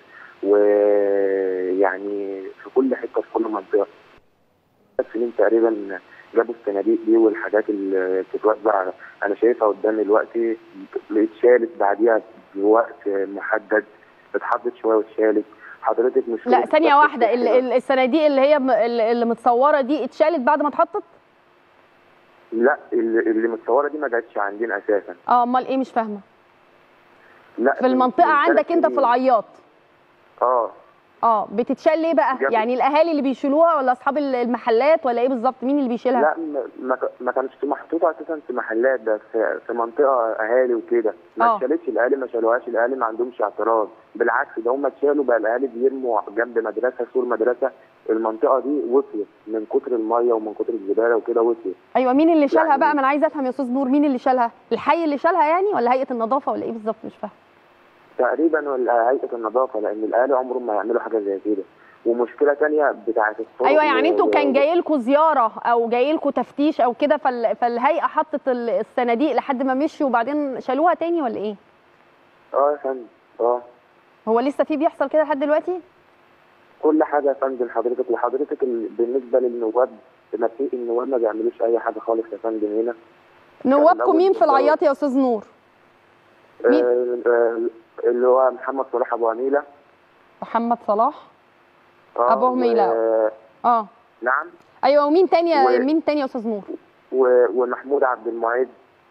ويعني في كل حته في كل منطقه سنين تقريبا جابوا الصناديق دي والحاجات اللي بتتوزع انا شايفها قدامي دلوقتي اتشالت بعديها بوقت محدد اتحطت شويه واتشالت حضرتك مش لا ثانيه واحده ال- ال- الصناديق اللي هي م- اللي اللي متصوره دي اتشالت بعد ما اتحطت لا اللي اللي متصوره دي ما جاتش عندنا اساسا اه امال ايه مش فاهمه لا في المنطقه من ثلاث عندك انت في سنين. العياط اه اه بتتشال ليه بقى جابت- يعني الاهالي اللي بيشيلوها ولا اصحاب ال- المحلات ولا ايه بالظبط مين اللي بيشيلها لا ما- ما ك- ما كانتش محطوطه اساسا في محلات ده في, في منطقه اهالي وكده ما آه. اتشالتش الاهالي ما شالوهاش الاهالي ما عندهمش اعتراض بالعكس ده هم اتشالوا بقى الاهالي بيرموا جنب مدرسه سور مدرسه المنطقه دي وصلت من كتر الميه ومن كتر الزباله وكده وصلت ايوه مين اللي شالها يعني- بقى ما انا عايزه افهم يا استاذ نور مين اللي شالها الحي اللي شالها يعني ولا هيئه النظافه ولا ايه بالظبط مش فاهمه تقريبا ولا هيئه النظافه لان الاهالي عمرهم ما يعملوا حاجه زي كده ومشكله تانية بتاعه الطرق ايوه يعني انتوا و- كان جاي لكم زياره او جاي لكم تفتيش او كده فال... فالهيئه حطت ال- الصناديق لحد ما مشوا وبعدين شالوها تاني ولا ايه اه يا فندم اه هو لسه في بيحصل كده لحد دلوقتي كل حاجه يا فندم حضرتك وحضرتك ال- بالنسبه للنواب ما في النواب ما بيعملوش اي حاجه خالص يا فندم هنا نوابكم الأول مين في بالظبط. العياط يا استاذ نور مين؟ آه، آه، اللي هو محمد صلاح ابو عميله محمد صلاح آه، أبو عميلة. و- اه نعم ايوه ومين تاني يا- و- مين تاني يا استاذ نور و- ومحمود عبد المعيد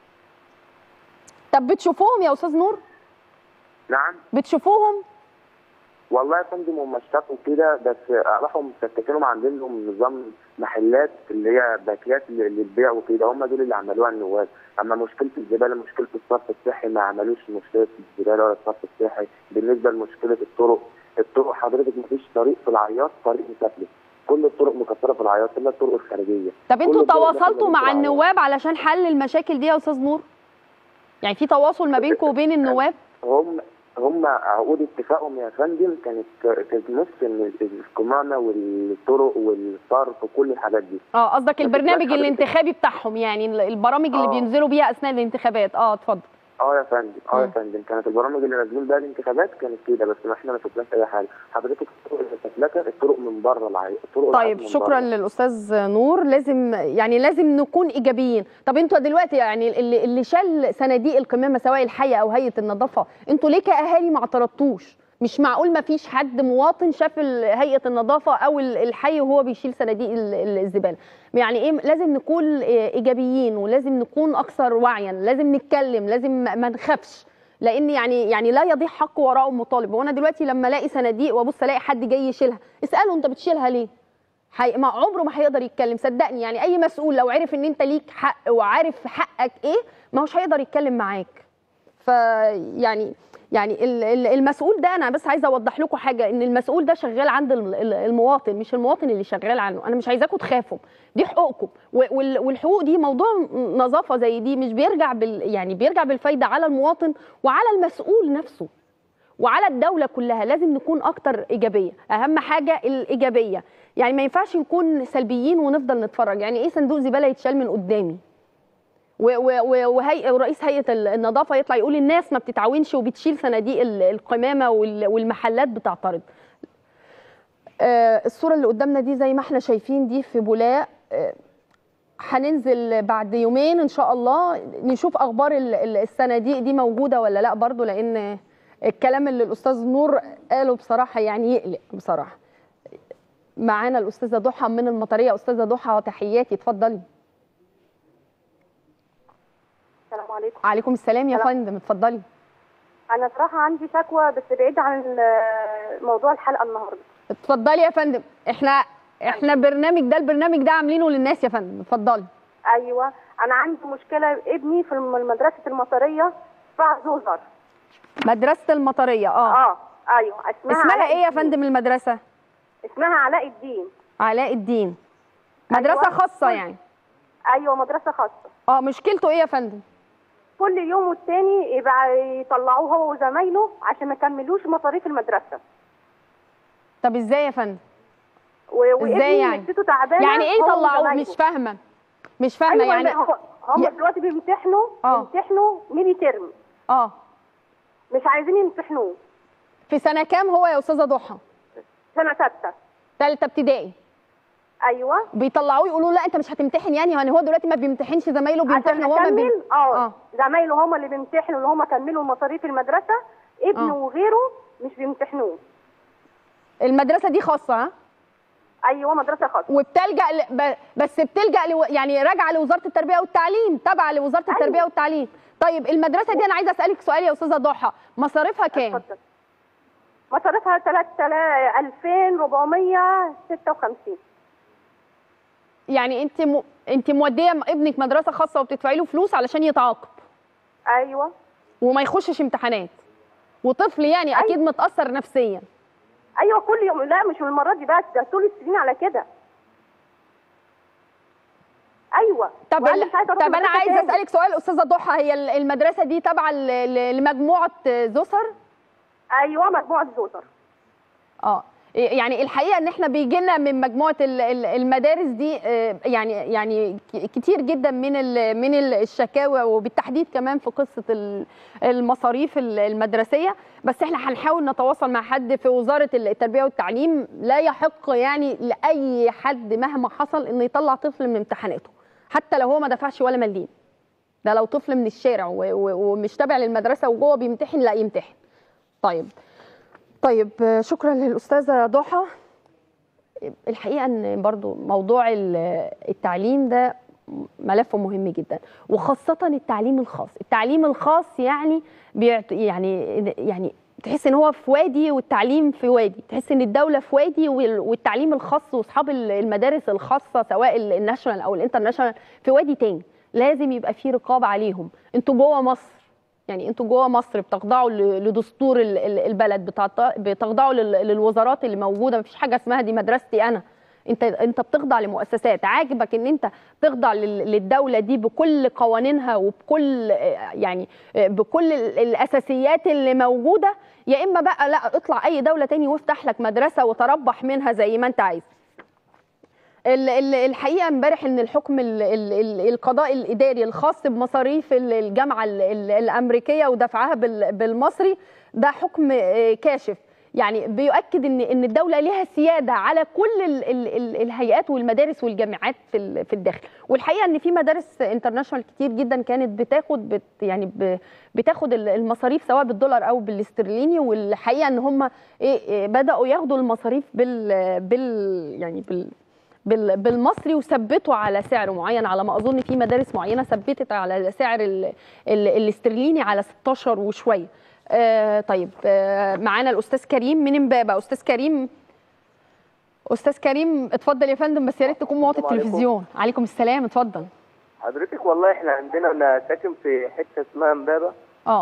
طب بتشوفوهم يا استاذ نور نعم بتشوفوهم والله يا فندم هم اشتكوا كده بس راحوا مستكتينهم عاملين لهم نظام محلات اللي هي باكيات ل- للبيع وكده هم دول اللي عملوها النواب اما مشكله الزباله مشكله الصرف الصحي ما عملوش مشكله الزباله ولا الصرف الصحي بالنسبه لمشكله الطرق الطرق حضرتك ما فيش طريق في العياط طريق مسافر كل الطرق مكسره في العياط الا الطرق الخارجيه طب كل انتوا الطرق تواصلتوا مكسرة في مع العياط. النواب علشان حل المشاكل دي يا استاذ نور يعني في تواصل ما بينكم وبين النواب هم هم عقود اتفاقهم يا فندم كانت كانت نص ان القمامه والطرق والصرف وكل الحاجات دي اه قصدك ما البرنامج تبقاش حضرتك- الانتخابي بتاعهم يعني ال- البرامج اللي آه. بينزلوا بيها اثناء الانتخابات اه اتفضل اه يا فندم اه يا مم. فندم كانت البرامج اللي نازلين بيها الانتخابات كانت كده بس ما احنا ما شفناش اي حاجه حضرتك الطرق اللي سفلكه الطرق من بره العي... الطرق طيب العام من شكرا بره. للاستاذ نور لازم يعني لازم نكون ايجابيين طب انتوا دلوقتي يعني اللي اللي شال صناديق القمامه سواء الحي او هيئه النظافه انتوا ليه كاهالي ما اعترضتوش مش معقول ما فيش حد مواطن شاف ال- هيئه النظافه او ال- الحي وهو بيشيل صناديق ال- ال- الزباله يعني ايه لازم نكون ايجابيين ولازم نكون اكثر وعيا لازم نتكلم لازم ما ما نخافش لان يعني يعني لا يضيع حق وراءه مطالب وانا دلوقتي لما الاقي صناديق وابص الاقي حد جاي يشيلها اساله انت بتشيلها ليه حي... ما عمره ما هيقدر يتكلم صدقني يعني اي مسؤول لو عرف ان انت ليك حق وعارف حقك ايه ما هوش هيقدر يتكلم معاك فيعني يعني ال- ال- المسؤول ده انا بس عايزه اوضح لكم حاجه ان المسؤول ده شغال عند الم- ال- المواطن مش المواطن اللي شغال عنه انا مش عايزاكم تخافوا دي حقوقكم و- وال- والحقوق دي موضوع نظافه زي دي مش بيرجع بال يعني بيرجع بالفايده على المواطن وعلى المسؤول نفسه وعلى الدوله كلها لازم نكون اكتر ايجابيه اهم حاجه الايجابيه يعني ما ينفعش نكون سلبيين ونفضل نتفرج يعني ايه صندوق زباله يتشال من قدامي و- و- و- وهي ورئيس هيئه ال- النظافه يطلع يقول الناس ما بتتعاونش وبتشيل صناديق ال- القمامه وال- والمحلات بتعترض آه، الصوره اللي قدامنا دي زي ما احنا شايفين دي في بولاق آه، هننزل بعد يومين ان شاء الله نشوف اخبار ال- ال- الصناديق دي موجوده ولا لا برضو لان الكلام اللي الاستاذ نور قاله بصراحه يعني يقلق بصراحه معانا الاستاذه ضحى من المطريه استاذه ضحى تحياتي اتفضلي السلام عليكم عليكم السلام يا سلام. فندم اتفضلي انا صراحه عندي شكوى بس بعيد عن ال- موضوع الحلقه النهارده اتفضلي يا فندم احنا احنا برنامج ده البرنامج ده عاملينه للناس يا فندم اتفضلي ايوه انا عندي مشكله ابني في الم- المدرسه المطريه فرع زوزر مدرسه المطريه اه اه ايوه اسمها اسمها علاء ايه يا الدين. فندم المدرسه اسمها علاء الدين علاء الدين مدرسه أيوة. خاصه يعني ايوه مدرسه خاصه اه مشكلته ايه يا فندم كل يوم والتاني يبقى يطلعوه هو وزمايله عشان ما يكملوش مصاريف المدرسه طب ازاي يا فندم و- وابني ازاي يعني نفسيته تعبانه يعني ايه هو يطلعوه وزمايله. مش فاهمه مش فاهمه أيوة يعني هو هم يا- دلوقتي بيمتحنوا آه. بيمتحنوا ميني ترم اه مش عايزين يمتحنوه في سنه كام هو يا استاذه ضحى سنه سته ثالثه ابتدائي ايوه بيطلعوه يقولوا لا انت مش هتمتحن يعني يعني هو دلوقتي ما بيمتحنش زمايله عشان بيمتحنوا هو ما بي... اكمل اه زمايله هم اللي بيمتحنوا اللي هم كملوا مصاريف المدرسه ابنه آه. وغيره مش بيمتحنوه المدرسه دي خاصه ها ايوه مدرسه خاصه وبتلجا ل... ب... بس بتلجا لو... يعني راجعه لوزاره التربيه والتعليم تابعه لوزاره أيوة. التربيه والتعليم طيب المدرسه دي انا عايزه اسالك سؤال يا استاذه ضحى مصاريفها كام اتفضل مصاريفها 2456 يعني انت م... انت موديه ابنك مدرسه خاصه وبتدفعي له فلوس علشان يتعاقب ايوه وما يخشش امتحانات وطفل يعني أيوة. اكيد متاثر نفسيا ايوه كل يوم لا مش المره دي بس ده طول السنين على كده ايوه طب وأنا ال... مش عايزة أروح طب انا مدرسة عايزه تاني. اسالك سؤال استاذه ضحى هي ال- المدرسه دي تابعه ل- ل- لمجموعه زوسر ايوه مجموعه زوزر اه يعني الحقيقه ان احنا بيجي لنا من مجموعه ال- ال- المدارس دي آه، يعني يعني ك- كتير جدا من ال- من ال- الشكاوى وبالتحديد كمان في قصه ال- المصاريف ال- المدرسيه بس احنا هنحاول نتواصل مع حد في وزاره التربيه والتعليم لا يحق يعني لاي حد مهما حصل انه يطلع طفل من امتحاناته حتى لو هو ما دفعش ولا مليم ده لو طفل من الشارع و- و- ومش تابع للمدرسه وجوه بيمتحن لا يمتحن طيب طيب آه، شكرا للاستاذه ضحى الحقيقه ان برضو موضوع ال- التعليم ده ملف مهم جدا وخاصه التعليم الخاص التعليم الخاص يعني بيعت يعني يعني تحس ان هو في وادي والتعليم في وادي تحس ان الدوله في وادي وال- والتعليم الخاص واصحاب ال- المدارس الخاصه سواء ال- الناشونال او الانترناشونال في وادي تاني لازم يبقى في رقابه عليهم انتوا جوه مصر يعني انتوا جوه مصر بتخضعوا ل- لدستور ال- ال- البلد بتعط- بتخضعوا لل- للوزارات اللي موجوده مفيش حاجه اسمها دي مدرستي انا انت انت بتخضع لمؤسسات عاجبك ان انت تخضع لل- للدوله دي بكل قوانينها وبكل آه، يعني آه، بكل ال- الاساسيات اللي موجوده يا اما بقى لا اطلع اي دوله تاني وافتح لك مدرسه وتربح منها زي ما انت عايز ال- ال- الحقيقه امبارح ان الحكم ال- ال- ال- القضاء الاداري الخاص بمصاريف ال- الجامعه ال- ال- الامريكيه ودفعها بال- بالمصري ده حكم آه، كاشف يعني بيؤكد ان ان الدوله ليها سياده على كل ال ال ال الهيئات والمدارس والجامعات في ال- في الداخل والحقيقه ان في مدارس انترناشونال كتير جدا كانت بتاخد بت يعني ب- بتاخد ال- المصاريف سواء بالدولار او بالاسترليني والحقيقه ان هم إيه إيه بداوا ياخدوا المصاريف بال بال يعني بال بال- بالمصري وثبتوا على سعر معين على ما اظن في مدارس معينه ثبتت على سعر ال ال الاسترليني على 16 وشويه آه طيب آه معانا الاستاذ كريم من امبابه استاذ كريم استاذ كريم اتفضل يا فندم بس يا ريت تكون موطي السلام عليكم. التلفزيون عليكم السلام اتفضل حضرتك والله احنا عندنا انا ساكن في حته اسمها امبابه اه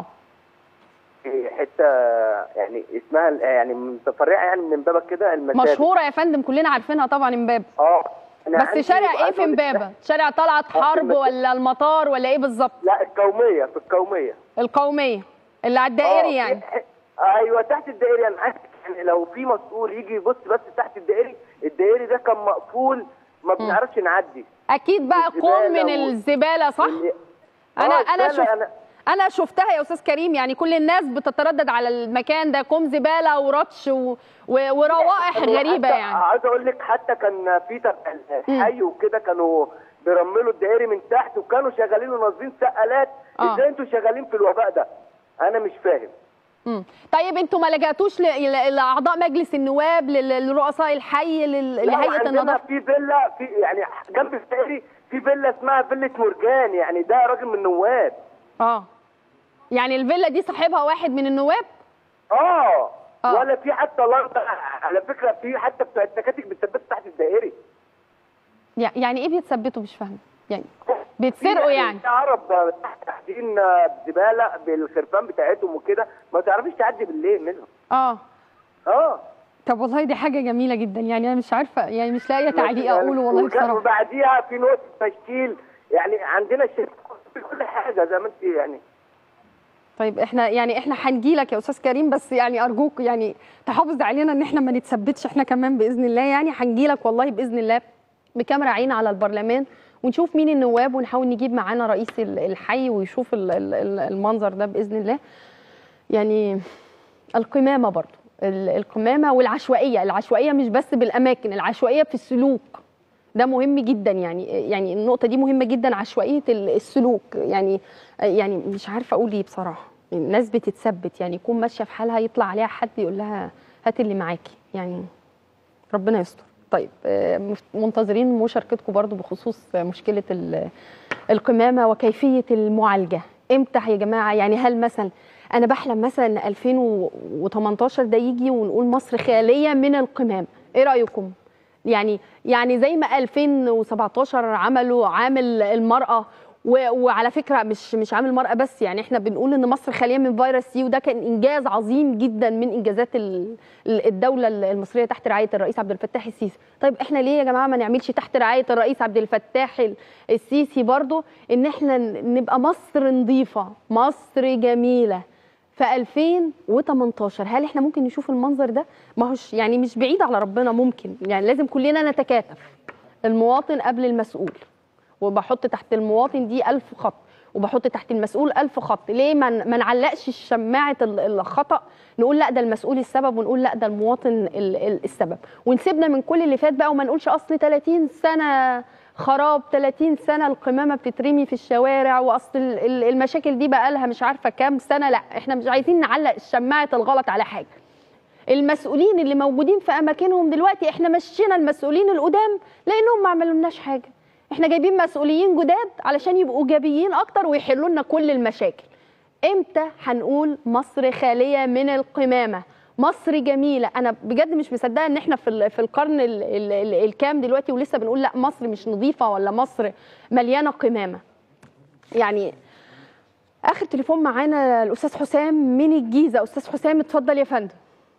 في حته يعني اسمها يعني متفرعه يعني من امبابه كده المساجد مشهوره يا فندم كلنا عارفينها طبعا امبابه اه أنا عندي- بس شارع ايه عايز في أقول لك- امبابه شارع طلعت في حرب المسجد. ولا المطار ولا ايه بالظبط لا القوميه في القوميه القوميه اللي على الدائري آه، يعني في- ايوه تحت الدائري انا عايز يعني لو في مسؤول يجي يبص بس تحت الدائري الدائري ده كان مقفول ما بنعرفش نعدي اكيد بقى الزبالة كوم من وال- الزباله صح واللي- انا آه، انا الزبالة شفت أنا- انا شفتها يا استاذ كريم يعني كل الناس بتتردد على المكان ده كوم زباله ورطش و... و... وروائح كانوا غريبه حتى- يعني عايز اقول لك حتى كان في تبع الحي وكده كانوا بيرملوا الدائري من تحت وكانوا شغالين وناظرين سقالات آه. ازاي انتوا شغالين في الوباء ده انا مش فاهم مم. طيب انتوا ما لجأتوش ل... ل... لاعضاء مجلس النواب لل... لرؤساء الحي لل... لا، لهيئه وعندنا النظافه في فيلا في يعني جنب الدائري في فيلا اسمها فيلا مرجان يعني ده راجل من النواب اه يعني الفيلا دي صاحبها واحد من النواب اه آه. ولا في حتى لنطة على فكره في حتى بتوع التكاتك بتثبت تحت الدائري يع- يعني ايه بيتثبتوا مش فاهمه يعني بيتسرقوا يعني في عرب تحتين زباله بالخرفان بتاعتهم وكده ما تعرفيش تعدي بالليل منهم اه اه طب والله دي حاجه جميله جدا يعني انا مش عارفه يعني مش لاقيه تعليق اقوله والله وكان- بصراحه وبعديها في نقطه تشكيل يعني عندنا الشركه في كل حاجه زي ما انت يعني طيب احنا يعني احنا هنجي لك يا استاذ كريم بس يعني ارجوك يعني تحافظ علينا ان احنا ما نتثبتش احنا كمان باذن الله يعني هنجي لك والله باذن الله بكاميرا عين على البرلمان ونشوف مين النواب ونحاول نجيب معانا رئيس ال- الحي ويشوف ال- ال- ال- المنظر ده باذن الله يعني القمامه برضو ال- القمامه والعشوائيه العشوائيه مش بس بالاماكن العشوائيه في السلوك ده مهم جدا يعني يعني النقطه دي مهمه جدا عشوائيه ال- السلوك يعني يعني مش عارفه اقول ايه بصراحه الناس بتتثبت يعني يكون ماشيه في حالها يطلع عليها حد يقول لها هات اللي معاكي يعني ربنا يستر طيب آه، مف- منتظرين مشاركتكم برضو بخصوص مشكله ال- القمامه وكيفيه المعالجه امتى يا جماعه يعني هل مثلا انا بحلم مثلا ان 2018 ده يجي ونقول مصر خاليه من القمام ايه رايكم يعني يعني زي ما 2017 عملوا عامل المرأة و- وعلى فكرة مش مش عامل المرأة بس يعني احنا بنقول ان مصر خالية من فيروس سي وده كان انجاز عظيم جدا من انجازات ال- ال- الدولة المصرية تحت رعاية الرئيس عبد الفتاح السيسي طيب احنا ليه يا جماعة ما نعملش تحت رعاية الرئيس عبد الفتاح ال- السيسي برضو ان احنا ن- نبقى مصر نظيفة مصر جميلة في 2018 هل احنا ممكن نشوف المنظر ده ما هوش يعني مش بعيد على ربنا ممكن يعني لازم كلنا نتكاتف المواطن قبل المسؤول وبحط تحت المواطن دي ألف خط وبحط تحت المسؤول ألف خط ليه ما ن- ما نعلقش شماعة ال- الخطأ نقول لا ده المسؤول السبب ونقول لا ده المواطن ال- ال- السبب ونسيبنا من كل اللي فات بقى وما نقولش أصل 30 سنة خراب 30 سنة القمامة بتترمي في الشوارع وأصل ال- ال- المشاكل دي بقى لها مش عارفة كام سنة لا احنا مش عايزين نعلق شماعة الغلط على حاجة المسؤولين اللي موجودين في اماكنهم دلوقتي احنا مشينا المسؤولين القدام لانهم ما عملولناش حاجه احنا جايبين مسؤولين جداد علشان يبقوا ايجابيين اكتر ويحلوا لنا كل المشاكل امتى هنقول مصر خاليه من القمامه مصر جميله انا بجد مش مصدقه ان احنا في ال- في القرن ال- ال- ال- الكام دلوقتي ولسه بنقول لا مصر مش نظيفه ولا مصر مليانه قمامه يعني اخر تليفون معانا الاستاذ حسام من الجيزه استاذ حسام اتفضل يا فندم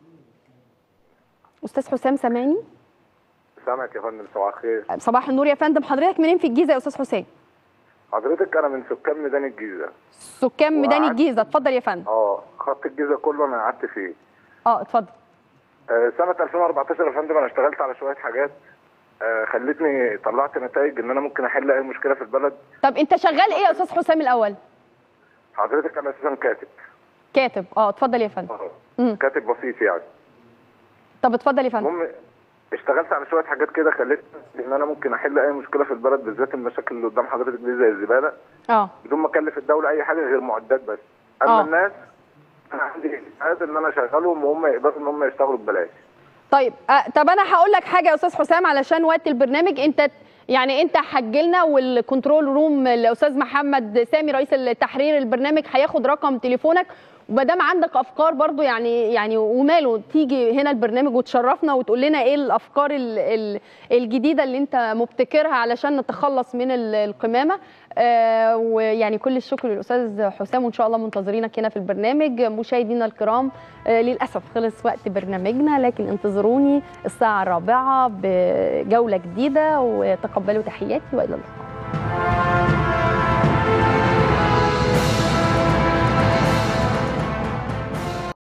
استاذ حسام سامعني سامعك يا فندم صباح الخير صباح النور يا فندم حضرتك منين في الجيزه يا استاذ حسام حضرتك انا من سكان ميدان الجيزه سكان ميدان وقعدت- الجيزه اتفضل يا فندم اه خط الجيزه كله انا قعدت فيه اه اتفضل آه سنه 2014 يا فندم انا اشتغلت على شويه حاجات آه خلتني طلعت نتائج ان انا ممكن احل اي مشكله في البلد طب انت شغال ايه يا استاذ حسام الاول حضرتك انا اساسا كاتب كاتب اه اتفضل يا فندم مم. كاتب بسيط يعني طب اتفضل يا فندم المهم اشتغلت على شويه حاجات كده خلتني ان انا ممكن احل اي مشكله في البلد بالذات المشاكل اللي قدام حضرتك دي زي الزباله اه بدون ما اكلف الدوله اي حاجه غير معدات بس اما آه. الناس انا عندي استعداد ان انا اشغلهم وهم يقدروا ان هم يشتغلوا ببلاش طيب آه طب انا هقول لك حاجه يا استاذ حسام علشان وقت البرنامج انت يعني انت حجلنا والكنترول روم الاستاذ محمد سامي رئيس التحرير البرنامج هياخد رقم تليفونك وما دام عندك افكار برضو يعني يعني وماله تيجي هنا البرنامج وتشرفنا وتقول لنا ايه الافكار ال- ال- الجديده اللي انت مبتكرها علشان نتخلص من ال- القمامه آه ويعني كل الشكر للاستاذ حسام وان شاء الله منتظرينك هنا في البرنامج مشاهدينا الكرام آه للاسف خلص وقت برنامجنا لكن انتظروني الساعه الرابعه بجوله جديده وتقبلوا تحياتي والى اللقاء